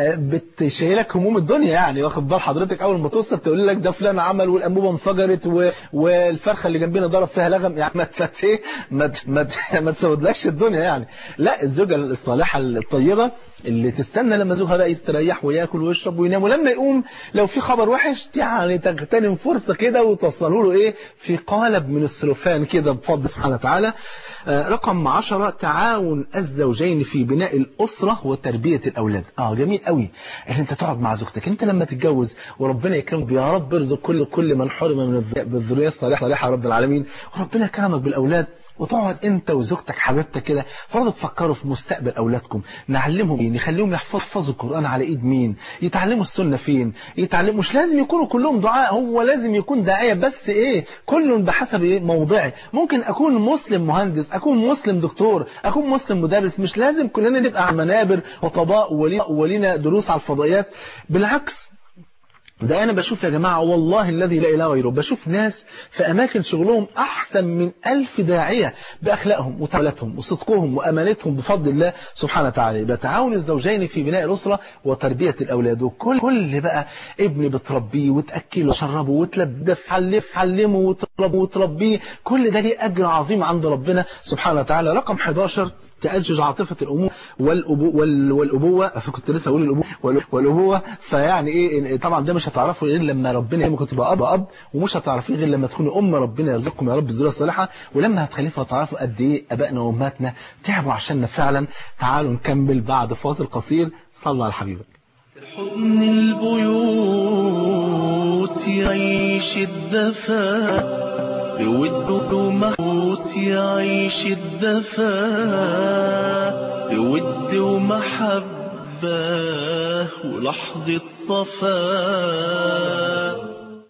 بتشيلك هموم الدنيا يعني واخد بال حضرتك اول ما توصل تقول لك ده فلان عمل والانبوبه انفجرت و... والفرخه اللي جنبنا ضرب فيها لغم يعني ما تفت ايه ما ما ما تسودلكش الدنيا يعني لا الزوجه الصالحه الطيبه اللي تستنى لما زوجها بقى يستريح وياكل ويشرب وينام ولما يقوم لو في خبر وحش يعني تغتنم فرصه كده وتوصله له ايه في قالب من السلوفان كده بفضل سبحانه وتعالى آه رقم 10 تعاون الزوجين في بناء الأسرة وتربية الأولاد اه جميل قوي ان انت تقعد مع زوجتك انت لما تتجوز وربنا يكرمك يا رب ارزق كل كل من حرم من بالذريه الصالحه صالحه يا رب العالمين وربنا يكرمك بالاولاد وتقعد انت وزوجتك حبيبتك كده تقعدوا تفكروا في مستقبل اولادكم نعلمهم ايه نخليهم يحفظوا القران على ايد مين يتعلموا السنه فين يتعلموا مش لازم يكونوا كلهم دعاء هو لازم يكون داعيه بس ايه كل بحسب ايه موضعي ممكن اكون مسلم مهندس اكون مسلم دكتور اكون مسلم مدرس مش لازم كلنا نبقى على منابر خطباء ولينا دروس على الفضائيات بالعكس ده أنا بشوف يا جماعة والله الذي لا إله غيره بشوف ناس في أماكن شغلهم أحسن من ألف داعية بأخلاقهم وتعاملاتهم وصدقهم وأمانتهم بفضل الله سبحانه وتعالى يبقى تعاون الزوجين في بناء الأسرة وتربية الأولاد وكل كل بقى ابن بتربيه وتأكله وتشربه وتلبده تعلمه وتربه وتربيه كل ده ليه أجر عظيم عند ربنا سبحانه وتعالى رقم 11 تأجج عاطفة الأمومة والأبو وال والأبوة كنت لسه أقول الأبوة والأبوة فيعني إيه طبعا ده مش هتعرفه غير لما ربنا ممكن تبقى أب أب ومش هتعرفيه غير لما تكوني أم ربنا يرزقكم يا رب الذرية الصالحة ولما هتخلفوا هتعرفوا قد إيه أبائنا وأمهاتنا تعبوا عشاننا فعلا تعالوا نكمل بعد فاصل قصير صلى على حبيبك حضن البيوت يعيش الدفا بود ومحوت يعيش الدفا بود ومحبة ولحظة صفا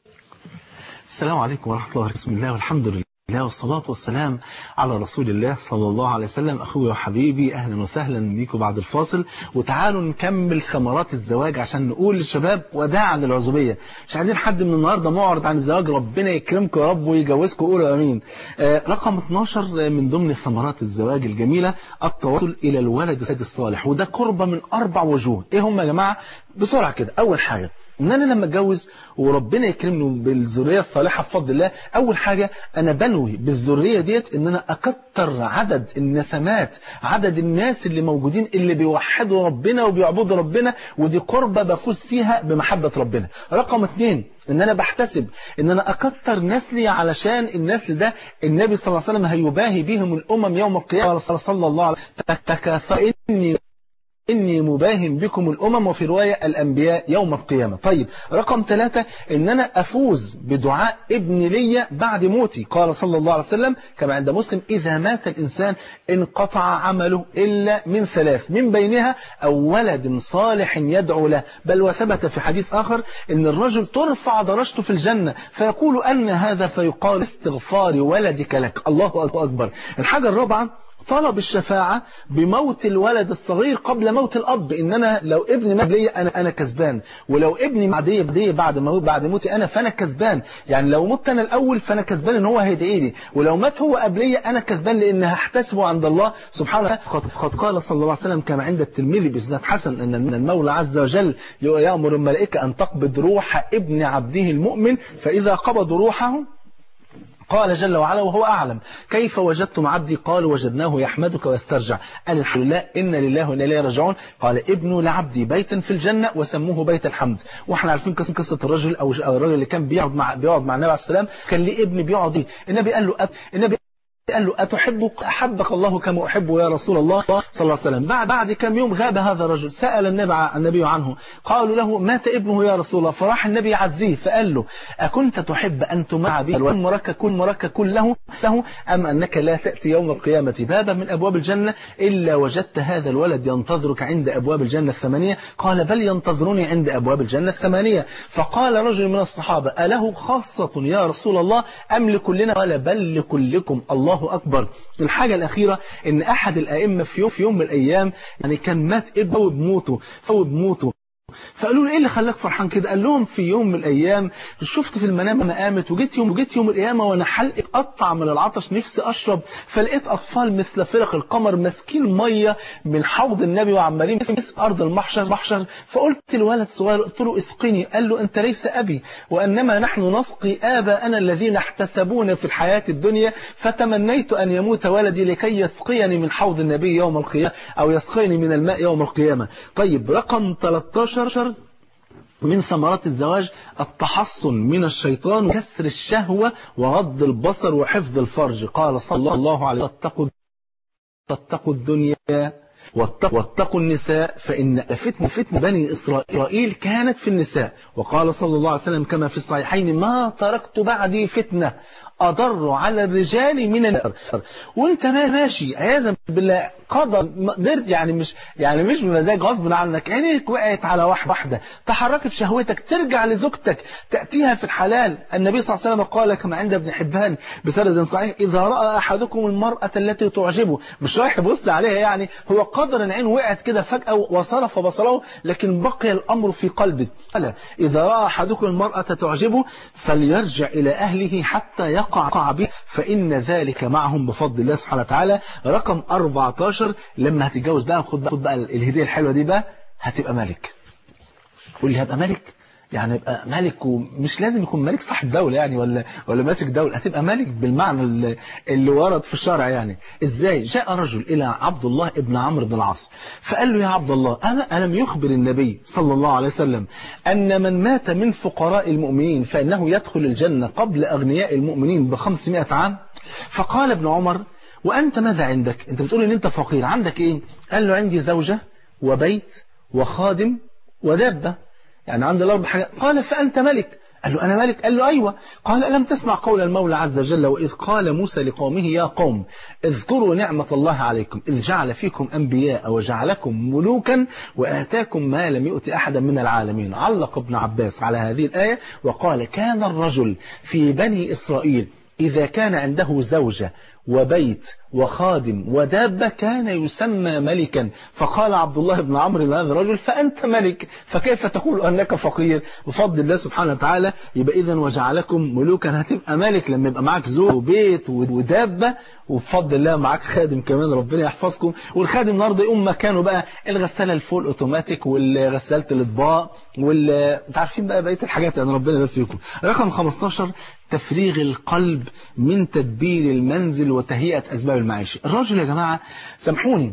السلام عليكم ورحمة الله بسم الله والحمد لله الله والصلاة والسلام على رسول الله صلى الله عليه وسلم أخوي وحبيبي أهلا وسهلا بيكم بعد الفاصل وتعالوا نكمل ثمرات الزواج عشان نقول للشباب وداعا للعزوبية مش عايزين حد من النهاردة معرض عن الزواج ربنا يكرمكم يا رب ويجوزكم قولوا أمين آه رقم 12 من ضمن ثمرات الزواج الجميلة التواصل إلى الولد الصالح وده قربة من أربع وجوه إيه هم يا جماعة بسرعة كده أول حاجة ان انا لما اتجوز وربنا يكرمني بالذريه الصالحه بفضل الله اول حاجه انا بنوي بالذريه ديت ان انا اكتر عدد النسمات عدد الناس اللي موجودين اللي بيوحدوا ربنا وبيعبدوا ربنا ودي قربه بفوز فيها بمحبه ربنا رقم اثنين ان انا بحتسب ان انا اكتر نسلي علشان النسل ده النبي صلى الله عليه وسلم هيباهي بهم الامم يوم القيامه صلى الله عليه وسلم تكافئني إني مباهم بكم الأمم وفي رواية الأنبياء يوم القيامة طيب رقم ثلاثة إن أنا أفوز بدعاء ابن لي بعد موتي قال صلى الله عليه وسلم كما عند مسلم إذا مات الإنسان انقطع عمله إلا من ثلاث من بينها أو ولد صالح يدعو له بل وثبت في حديث آخر إن الرجل ترفع درجته في الجنة فيقول أن هذا فيقال استغفار ولدك لك الله أكبر الحاجة الرابعة طلب الشفاعة بموت الولد الصغير قبل موت الأب إن أنا لو ابني مات لي أنا أنا كسبان ولو ابني معدية بدية بعد ما بعد موتي أنا فأنا كسبان يعني لو مت أنا الأول فأنا كسبان إن هو هيدعي لي ولو مات هو قبلية أنا كسبان لأن هحتسبه عند الله سبحانه وتعالى قد قال صلى الله عليه وسلم كما عند الترمذي بإسناد حسن أن المولى عز وجل يأمر الملائكة أن تقبض روح ابن عبده المؤمن فإذا قبضوا روحه قال جل وعلا وهو أعلم كيف وجدتم عبدي قالوا وجدناه يحمدك ويسترجع قال الحمد لله إن لله وإنا إليه راجعون قال ابنوا لعبدي بيتا في الجنة وسموه بيت الحمد واحنا عارفين قصة قصة الرجل أو الرجل اللي كان بيقعد مع بيقعد مع النبي عليه السلام كان ليه ابن بيقعد ايه النبي قال له أب النبي قال له أتحبك أحبك الله كما أحبه يا رسول الله صلى الله عليه وسلم بعد بعد كم يوم غاب هذا الرجل سأل النبي النبي عنه قالوا له مات ابنه يا رسول الله فراح النبي يعزيه فقال له أكنت تحب أن تمع به وأمرك كل مرك كله له أم أنك لا تأتي يوم القيامة بابا من أبواب الجنة إلا وجدت هذا الولد ينتظرك عند أبواب الجنة الثمانية قال بل ينتظرني عند أبواب الجنة الثمانية فقال رجل من الصحابة أله خاصة يا رسول الله أم لكلنا قال بل لكلكم الله أكبر الحاجة الأخيرة إن أحد الأئمة في يوم, في يوم من الأيام يعني كان مات ابنه بموته فهو بموته فقالوا له ايه اللي خلاك فرحان كده قال لهم في يوم من الايام شفت في المنام ما قامت وجيت يوم وجيت يوم القيامه وانا حلقي اتقطع من العطش نفسي اشرب فلقيت اطفال مثل فرق القمر ماسكين ميه من حوض النبي وعمالين في ارض المحشر محشر فقلت لولد صغير قلت له اسقني قال له انت ليس ابي وانما نحن نسقي اباءنا الذين احتسبون في الحياه الدنيا فتمنيت ان يموت ولدي لكي يسقيني من حوض النبي يوم القيامه او يسقيني من الماء يوم القيامه طيب رقم 13 من ثمرات الزواج التحصن من الشيطان وكسر الشهوة وغض البصر وحفظ الفرج قال صلى الله عليه وسلم واتقوا الدنيا واتقوا النساء فإن فتنة فتنة بني إسرائيل كانت في النساء وقال صلى الله عليه وسلم كما في الصحيحين ما تركت بعدي فتنة أضر على الرجال من النار وانت ماشي عياذا بالله قدر قدرت يعني مش يعني مش بمزاج غصب عنك عينيك وقعت على واحده واحده تحركت شهوتك ترجع لزوجتك تاتيها في الحلال النبي صلى الله عليه وسلم قال كما عند ابن حبان بسند صحيح اذا راى احدكم المراه التي تعجبه مش رايح يبص عليها يعني هو قدر العين وقعت كده فجاه وصرف بصره لكن بقي الامر في قلبه قال اذا راى احدكم المراه تعجبه فليرجع الى اهله حتى يقع به فان ذلك معهم بفضل الله سبحانه وتعالى رقم 14 لما هتتجوز بقى خد بقى, خد بقى الهدية الحلوة دي بقى هتبقى ملك قول لي هبقى ملك يعني يبقى ملك ومش لازم يكون ملك صاحب دولة يعني ولا ولا ماسك دولة هتبقى ملك بالمعنى اللي, اللي ورد في الشرع يعني ازاي جاء رجل الى عبد الله ابن عمرو بن العاص فقال له يا عبد الله انا الم يخبر النبي صلى الله عليه وسلم ان من مات من فقراء المؤمنين فانه يدخل الجنة قبل اغنياء المؤمنين ب 500 عام فقال ابن عمر وأنت ماذا عندك أنت بتقول إن أنت فقير عندك إيه قال له عندي زوجة وبيت وخادم ودابة يعني عندي الأربع حاجات قال فأنت ملك قال له أنا ملك قال له أيوة قال ألم تسمع قول المولى عز وجل وإذ قال موسى لقومه يا قوم اذكروا نعمة الله عليكم إذ جعل فيكم أنبياء وجعلكم ملوكا وآتاكم ما لم يؤت أحدا من العالمين علق ابن عباس على هذه الآية وقال كان الرجل في بني إسرائيل إذا كان عنده زوجة وبيت وخادم ودابة كان يسمى ملكا فقال عبد الله بن عمرو لهذا الرجل فأنت ملك فكيف تقول أنك فقير بفضل الله سبحانه وتعالى يبقى إذا وجعلكم ملوكا هتبقى ملك لما يبقى معك زوج وبيت ودابة وبفضل الله معاك خادم كمان ربنا يحفظكم والخادم النهارده يقوم مكانه بقى الغسالة الفول اوتوماتيك والغسالة الاطباق وال عارفين بقى بقية الحاجات يعني ربنا يبارك فيكم رقم 15 تفريغ القلب من تدبير المنزل وتهيئة أسباب المعيشة الراجل يا جماعة سامحوني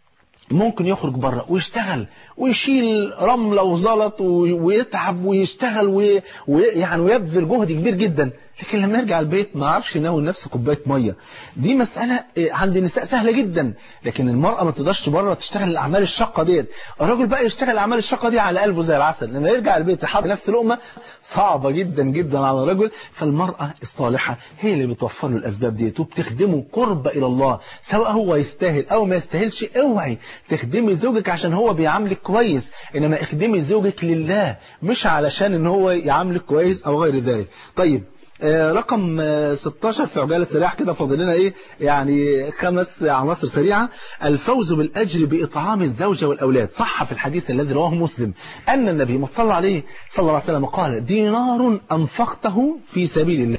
ممكن يخرج بره ويشتغل ويشيل رملة وزلط ويتعب ويشتغل ويعني ويبذل جهد كبير جدا لكن لما يرجع البيت ما عرفش يناول نفسه كوبايه ميه دي مسألة عند النساء سهلة جدا لكن المرأة ما تقدرش بره تشتغل الأعمال الشاقة ديت الراجل بقى يشتغل الأعمال الشاقة دي على قلبه زي العسل لما يرجع البيت يحط نفس لقمة صعبة جدا جدا على الرجل فالمرأة الصالحة هي اللي بتوفر له الأسباب ديت وبتخدمه قرب إلى الله سواء هو يستاهل أو ما يستاهلش اوعي تخدمي زوجك عشان هو بيعاملك كويس إنما اخدمي زوجك لله مش علشان إن هو يعاملك كويس أو غير ذلك طيب رقم 16 في عجالة سريعة كده فاضل لنا ايه يعني خمس عناصر سريعة الفوز بالأجر بإطعام الزوجة والأولاد صح في الحديث الذي رواه مسلم أن النبي ما صلى عليه صلى الله عليه وسلم قال دينار أنفقته في سبيل الله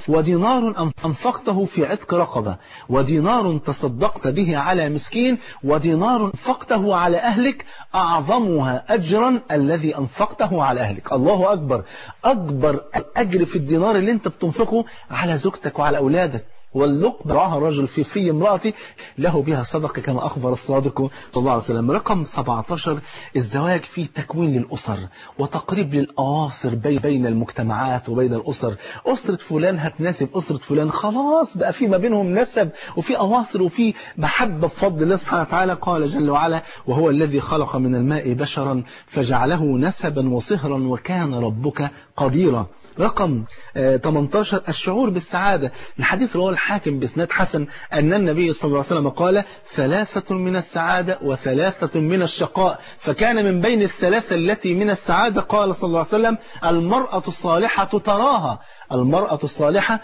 ودينار أنفقته في عتق رقبة ودينار تصدقت به على مسكين ودينار أنفقته على أهلك أعظمها أجرا الذي أنفقته على أهلك الله أكبر أكبر أجر في الدينار اللي انت بتنفقه على زوجتك وعلى أولادك واللقبة رعاها الرجل في في امرأتي له بها صدقة كما أخبر الصادق صلى الله عليه وسلم رقم 17 الزواج فيه تكوين للأسر وتقريب للأواصر بي- بين المجتمعات وبين الأسر أسرة فلان هتناسب أسرة فلان خلاص بقى في ما بينهم نسب وفي أواصر وفي محبة بفضل الله سبحانه وتعالى قال جل وعلا وهو الذي خلق من الماء بشرا فجعله نسبا وصهرا وكان ربك قديرا رقم آه، 18 الشعور بالسعادة الحديث رواه الحاكم بإسناد حسن أن النبي صلى الله عليه وسلم قال ثلاثة من السعادة وثلاثة من الشقاء فكان من بين الثلاثة التي من السعادة قال صلى الله عليه وسلم المرأة الصالحة تراها المرأة الصالحة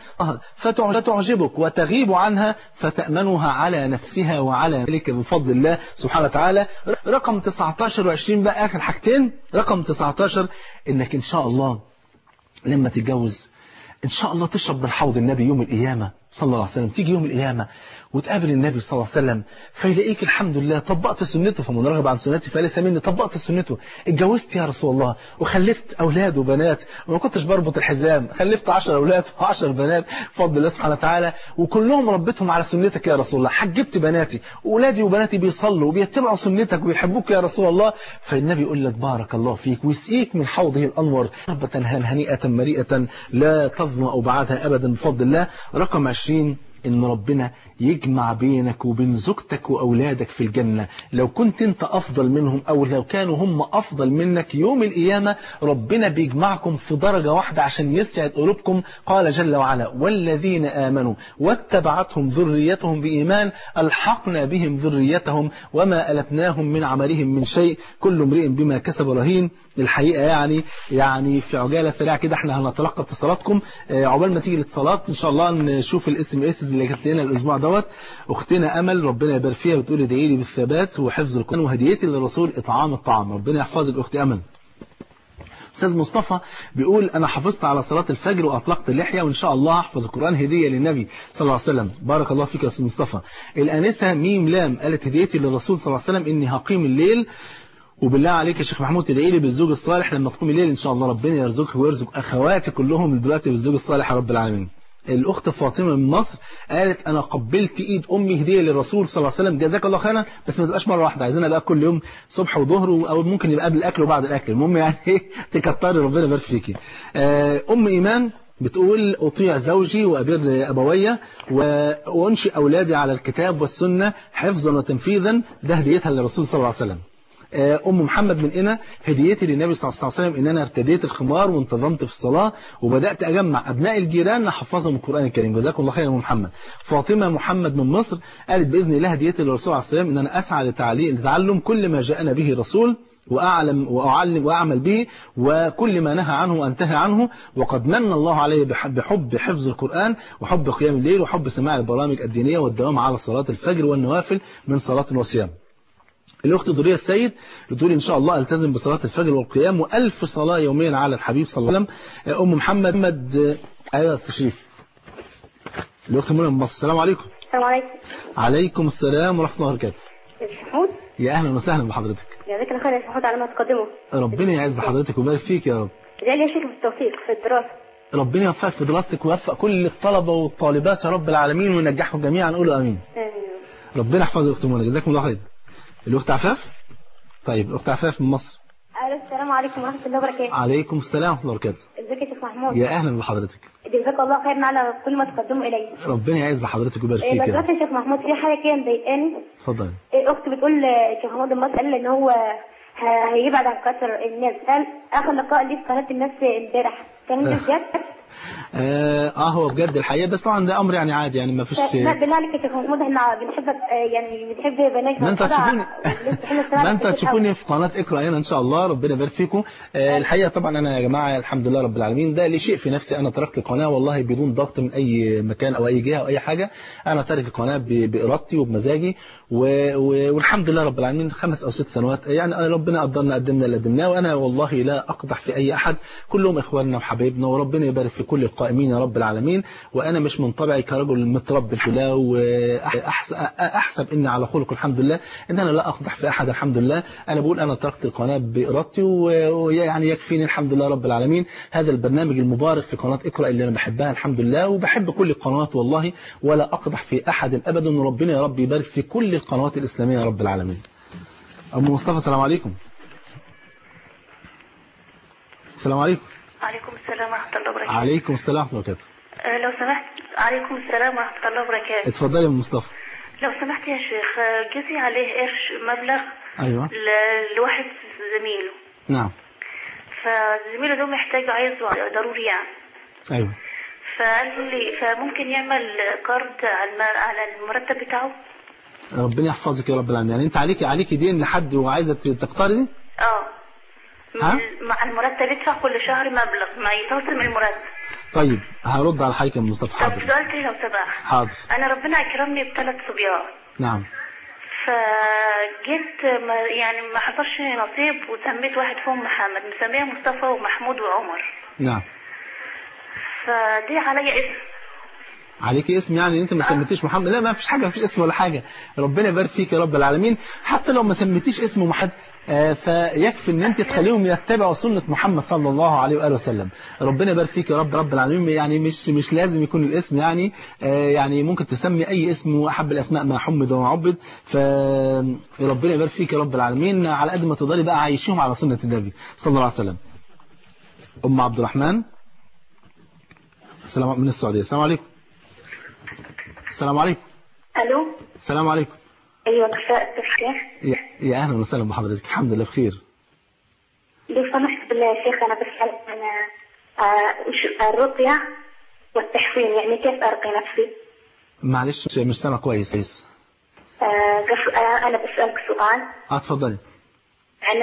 فتعجبك وتغيب عنها فتأمنها على نفسها وعلى ذلك بفضل الله سبحانه وتعالى رقم 19 و20 بقى آخر حاجتين رقم 19 إنك إن شاء الله لما تتجوز ان شاء الله تشرب من حوض النبي يوم القيامة صلى الله عليه وسلم تيجي يوم القيامة وتقابل النبي صلى الله عليه وسلم فيلاقيك الحمد لله طبقت سنته فمن رغب عن سنتي فليس مني طبقت سنته اتجوزت يا رسول الله وخلفت اولاد وبنات وما كنتش بربط الحزام خلفت 10 اولاد و10 بنات بفضل الله سبحانه وتعالى وكلهم ربيتهم على سنتك يا رسول الله حجبت بناتي واولادي وبناتي بيصلوا وبيتبعوا سنتك ويحبوك يا رسول الله فالنبي يقول لك بارك الله فيك ويسقيك من حوضه الانور ربة هنيئة مريئة لا تظمأ بعدها ابدا بفضل الله رقم 20 ان ربنا يجمع بينك وبين زوجتك واولادك في الجنة لو كنت انت افضل منهم او لو كانوا هم افضل منك يوم القيامة ربنا بيجمعكم في درجة واحدة عشان يسعد قلوبكم قال جل وعلا والذين امنوا واتبعتهم ذريتهم بايمان الحقنا بهم ذريتهم وما التناهم من عملهم من شيء كل امرئ بما كسب رهين الحقيقة يعني يعني في عجالة سريعة كده احنا هنتلقى اتصالاتكم آه، عقبال ما تيجي الاتصالات ان شاء الله نشوف الاس ام اس اللي جات لنا الاسبوع دوت اختنا امل ربنا يبارك فيها بتقول ادعي لي بالثبات وحفظ القران وهديتي للرسول اطعام الطعام ربنا يحفظك اختي امل استاذ مصطفى بيقول انا حافظت على صلاه الفجر واطلقت اللحيه وان شاء الله احفظ القران هديه للنبي صلى الله عليه وسلم بارك الله فيك يا استاذ مصطفى الانسه ميم لام قالت هديتي للرسول صلى الله عليه وسلم اني هقيم الليل وبالله عليك يا شيخ محمود تدعي لي بالزوج الصالح لما تقوم الليل ان شاء الله ربنا يرزقك ويرزق اخواتي كلهم دلوقتي بالزوج الصالح يا رب العالمين الاخت فاطمه من مصر قالت انا قبلت ايد امي هديه للرسول صلى الله عليه وسلم جزاك الله خيرا بس ما تبقاش مره واحده عايزينها بقى كل يوم صبح وظهر او ممكن يبقى قبل الاكل وبعد الاكل المهم يعني ايه تكتري ربنا يبارك فيكي آه، ام ايمان بتقول أطيع زوجي وأبر أبويا و- وأنشئ أولادي على الكتاب والسنة حفظا وتنفيذا ده هديتها للرسول صلى الله عليه وسلم آه، أم محمد من إنا هديتي للنبي صلى الله عليه وسلم إن أنا ارتديت الخمار وانتظمت في الصلاة وبدأت أجمع أبناء الجيران أحفظهم القرآن الكريم جزاكم الله خير يا أم محمد فاطمة محمد من مصر قالت بإذن الله هديتي للرسول عليه السلام إن أنا أسعى لتعليم لتعلم كل ما جاءنا به الرسول وأعلم وأعلم وأعمل به وكل ما نهى عنه وأنتهى عنه وقد من الله عليه بحب, بحب حفظ القرآن وحب قيام الليل وحب سماع البرامج الدينية والدوام على صلاة الفجر والنوافل من صلاة وصيام الأخت دورية السيد بتقول إن شاء الله ألتزم بصلاة الفجر والقيام وألف صلاة يوميا على الحبيب صلى الله عليه وسلم أم محمد محمد أيوة يا أستاذ شريف الأخت منى من مصر السلام عليكم السلام عليكم عليكم السلام ورحمة الله وبركاته يا شيخ محمود يا أهلا وسهلا بحضرتك جزاك الله خير يا شيخ محمود على ما تقدمه ربنا يعز حضرتك ويبارك فيك يا رب ادعي لي يا شيخ بالتوفيق في الدراسة ربنا يوفقك في دراستك ويوفق كل الطلبة والطالبات يا رب العالمين وينجحهم جميعا قولوا آمين آمين ربنا يحفظك يا أخت منى جزاكم الله خير الأخت عفاف طيب الأخت عفاف من مصر ألو السلام عليكم ورحمة الله وبركاته عليكم السلام ورحمة الله وبركاته ازيك يا شيخ محمود يا أهلا بحضرتك جزاك الله خير على كل ما تقدمه إلي ربنا يعز حضرتك ويبارك إيه، فيك بس يا بس رب يا شيخ محمود في حاجة كده مضايقاني اتفضل إيه، أختي بتقول آه، شيخ محمود المصري قال إن هو ه- هيبعد عن كتر الناس قال آخر لقاء ليه في قناة الناس امبارح كان ده بجد آه, اه هو بجد الحقيقة بس طبعا ده أمر يعني عادي يعني ما فيش لا بالله عليك يا شيخ محمود احنا بنحبك آه، يعني بنحب بنات ما انت هتشوفوني ما انت هتشوفوني في قناة اقرا هنا ان شاء الله ربنا يبارك فيكم آه الحقيقة طبعا انا يا جماعة الحمد لله رب العالمين ده لشيء في نفسي انا تركت القناة والله بدون ضغط من اي مكان او اي جهة او اي حاجة انا تارك القناة ب- بارادتي وبمزاجي و... و... والحمد لله رب العالمين خمس او ست سنوات يعني أنا ربنا قدرنا قدمنا اللي قدمناه وانا والله لا اقدح في اي احد كلهم اخواننا وحبايبنا وربنا يبارك في كل القائمين القائمين يا رب العالمين وأنا مش من طبعي كرجل متربي في الله وأحسب إني على خلق الحمد لله إن أنا لا أقدح في أحد الحمد لله أنا بقول أنا تركت القناة بإرادتي ويعني يكفيني الحمد لله رب العالمين هذا البرنامج المبارك في قناة اقرأ اللي أنا بحبها الحمد لله وبحب كل القنوات والله ولا أقدح في أحد أبدا وربنا يا رب يبارك في كل القنوات الإسلامية يا رب العالمين أم مصطفى السلام عليكم السلام عليكم عليكم السلام ورحمة الله وبركاته عليكم السلام ورحمة الله وبركاته آه، لو سمحت عليكم السلام ورحمة الله وبركاته اتفضلي يا أم مصطفى لو سمحت يا شيخ آه، جزي عليه قرش مبلغ أيوة ل- لواحد زميله نعم فزميله ده محتاج عايزه ضروري يعني أيوة فقال لي فممكن يعمل كارد على الم- على المرتب بتاعه ربنا يحفظك يا رب العالمين يعني أنت عليك عليك دين لحد وعايزة تقترضي اه ها؟ من- مع المرتب يدفع كل شهر مبلغ ما يتوصل من المرتب طيب هرد على حضرتك يا أم مصطفى طب حاضر سؤال تاني لو سمحت حاضر انا ربنا اكرمني بثلاث صبيان نعم فجيت ما يعني ما حصلش نصيب وسميت واحد فيهم محمد مسميه مصطفى ومحمود وعمر نعم فدي عليا اسم عليك اسم يعني انت ما سميتيش محمد لا ما فيش حاجه ما فيش اسم ولا حاجه ربنا يبارك فيك يا رب العالمين حتى لو ما سميتيش اسم محمد آه، فيكفي ان انت تخليهم يتبعوا سنه محمد صلى الله عليه واله وسلم ربنا يبارك فيك يا رب رب العالمين يعني مش مش لازم يكون الاسم يعني آه، يعني ممكن تسمي اي اسم واحب الاسماء ما حمد وما عبد فربنا يبارك فيك يا رب العالمين على قد ما تقدري بقى عايشيهم على سنه النبي صلى الله عليه وسلم ام عبد الرحمن السلام من السعوديه السلام عليكم السلام عليكم الو السلام عليكم ايوه مساء الخير يا, يا اهلا وسهلا بحضرتك الحمد لله بخير لو سمحت بالله يا شيخ انا بسال عن آه، وش- الرقيه والتحصين يعني كيف ارقي نفسي معلش مش سامع كويس كويس آه، قف- آه، انا بسالك سؤال اه اتفضلي عن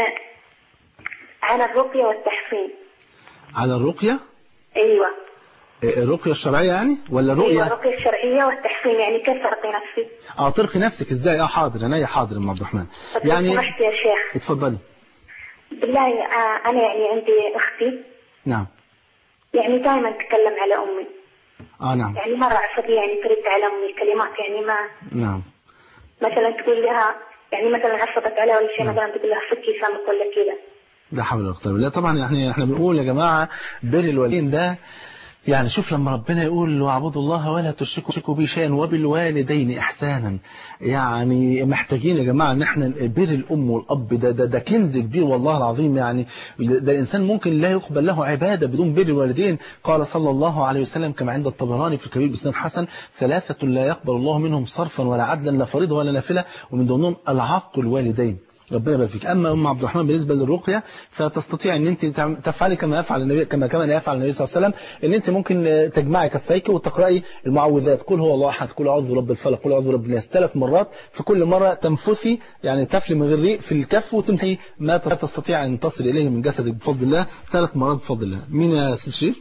عن الرقيه والتحصين على الرقيه ايوه آه، الرقيه الشرعيه يعني ولا ايوه الرقيه الرقيه الشرعيه والتحصين يعني كيف ارقي نفسي اه ترقي نفسك ازاي اه حاضر انا حاضر يا ام عبد الرحمن طب لو يعني سمحت يا شيخ اتفضلي بالله آه، انا يعني عندي اختي نعم يعني دائما تتكلم على امي اه نعم يعني مرة عصبية يعني ترد على أمي كلمات يعني ما نعم مثلا تقول لها يعني مثلا عصبت عليها ولا شيء نعم. مثلا تقول لها فكي فمك ولا كذا لا حول ولا قوه بالله طبعا يعني احنا بنقول يا جماعه بر الوالدين ده يعني شوف لما ربنا يقول واعبدوا الله ولا تشركوا تشركوا به شيئا وبالوالدين احسانا يعني محتاجين يا جماعه ان احنا بر الام والاب ده ده, ده كنز كبير والله العظيم يعني ده, ده الانسان ممكن لا يقبل له عباده بدون بر الوالدين قال صلى الله عليه وسلم كما عند الطبراني في الكبير بسند حسن ثلاثه لا يقبل الله منهم صرفا ولا عدلا لا فريضه ولا نافله ومن ضمنهم العاق الوالدين ربنا يبارك فيك اما ام عبد الرحمن بالنسبه للرقيه فتستطيع ان انت تعم- تفعلي كما يفعل النبي كما كان يفعل النبي صلى الله عليه وسلم ان انت ممكن آه، تجمعي كفيك وتقراي المعوذات قل هو الله احد قل اعوذ برب الفلق قل اعوذ برب الناس ثلاث مرات في كل مره تنفثي يعني تفلي من غير ريق في الكف وتمسحي ما تستطيع ان تصل اليه من جسدك بفضل الله ثلاث مرات بفضل الله مين يا استاذ شريف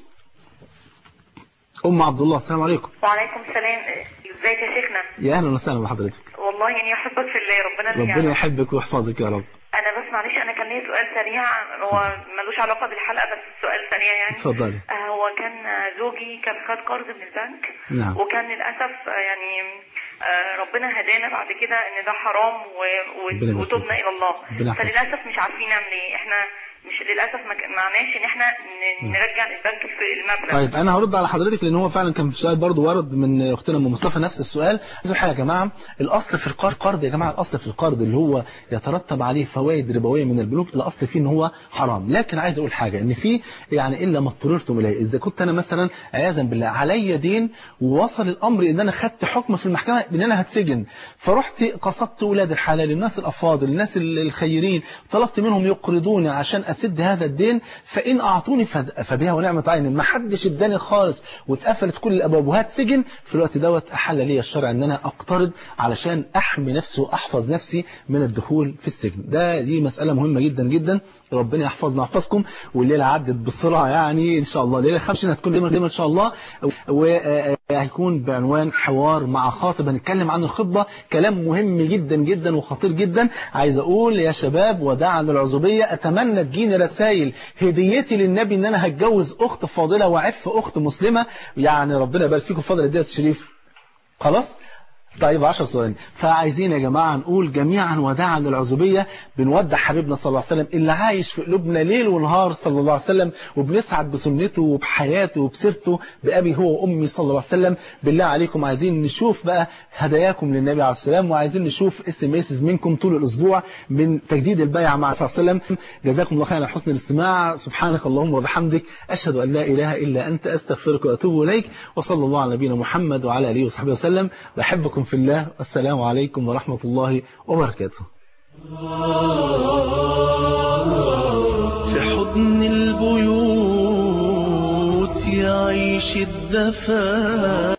ام عبد الله السلام عليكم وعليكم السلام ازيك يا شيخنا يا اهلا وسهلا بحضرتك والله يعني احبك في الله ربنا ربنا يعني يحبك ويحفظك يا رب انا بس معلش انا كان ليا سؤال سريع هو ملوش علاقه بالحلقه بس سؤال سريع يعني اتفضلي آه، هو كان آه، زوجي كان خد قرض من البنك نعم. وكان للاسف آه، يعني آه، ربنا هدانا بعد كده ان ده حرام و- ربنا و- يبارك وتوبنا فيك. الى الله ربنا يحفظك. فللاسف مش عارفين نعمل ايه احنا مش للاسف ما ك- معناش ان احنا ن- نرجع البنك في المبلغ طيب انا هرد على حضرتك لان هو فعلا كان في سؤال برضه ورد من اختنا ام مصطفى نفس السؤال عايز أقول حاجه يا جماعه الاصل في القرض قرض يا جماعه الاصل في القرض اللي هو يترتب عليه فوائد ربويه من البنوك الاصل فيه ان هو حرام لكن عايز اقول حاجه ان في يعني الا ما اضطررتم اليه اذا كنت انا مثلا عياذا بالله عليا دين ووصل الامر ان انا خدت حكم في المحكمه ان انا هتسجن فرحت قصدت اولاد الحلال الناس الافاضل الناس الخيرين طلبت منهم يقرضوني عشان اسد هذا الدين فان اعطوني فد- فبها ونعمه عين ما حدش اداني خالص واتقفلت كل الابواب وهتسجن في الوقت دوت احل لي الشرع ان انا اقترض علشان احمي نفسي واحفظ نفسي من الدخول في السجن ده دي مساله مهمه جدا جدا ربنا يحفظنا ويحفظكم والليله عدت بسرعه يعني ان شاء الله الليله الخمسين هتكون دايما دايما ان شاء الله و هيكون بعنوان حوار مع خاطب هنتكلم عن الخطبة كلام مهم جدا جدا وخطير جدا عايز اقول يا شباب وداعا للعزوبية اتمنى تجيني رسائل هديتي للنبي ان انا هتجوز اخت فاضلة وعف اخت مسلمة يعني ربنا يبارك فيكم فضل الدين الشريف خلاص طيب 10 ثواني فعايزين يا جماعة نقول جميعا وداعا للعزوبية بنودع حبيبنا صلى الله عليه وسلم اللي عايش في قلوبنا ليل ونهار صلى الله عليه وسلم وبنسعد بسنته وبحياته وبسيرته بأبي هو وأمي صلى الله عليه وسلم بالله عليكم عايزين نشوف بقى هداياكم للنبي عليه السلام وعايزين نشوف اس ام اس منكم طول الأسبوع من تجديد البيعة مع صلى الله عليه وسلم جزاكم الله خيرا على حسن الاستماع سبحانك اللهم وبحمدك أشهد أن لا إله إلا أنت أستغفرك وأتوب إليك وصلى الله على نبينا محمد وعلى آله وصحبه وسلم بحبكم في الله والسلام عليكم ورحمة الله وبركاته في حضن البيوت يعيش الدفا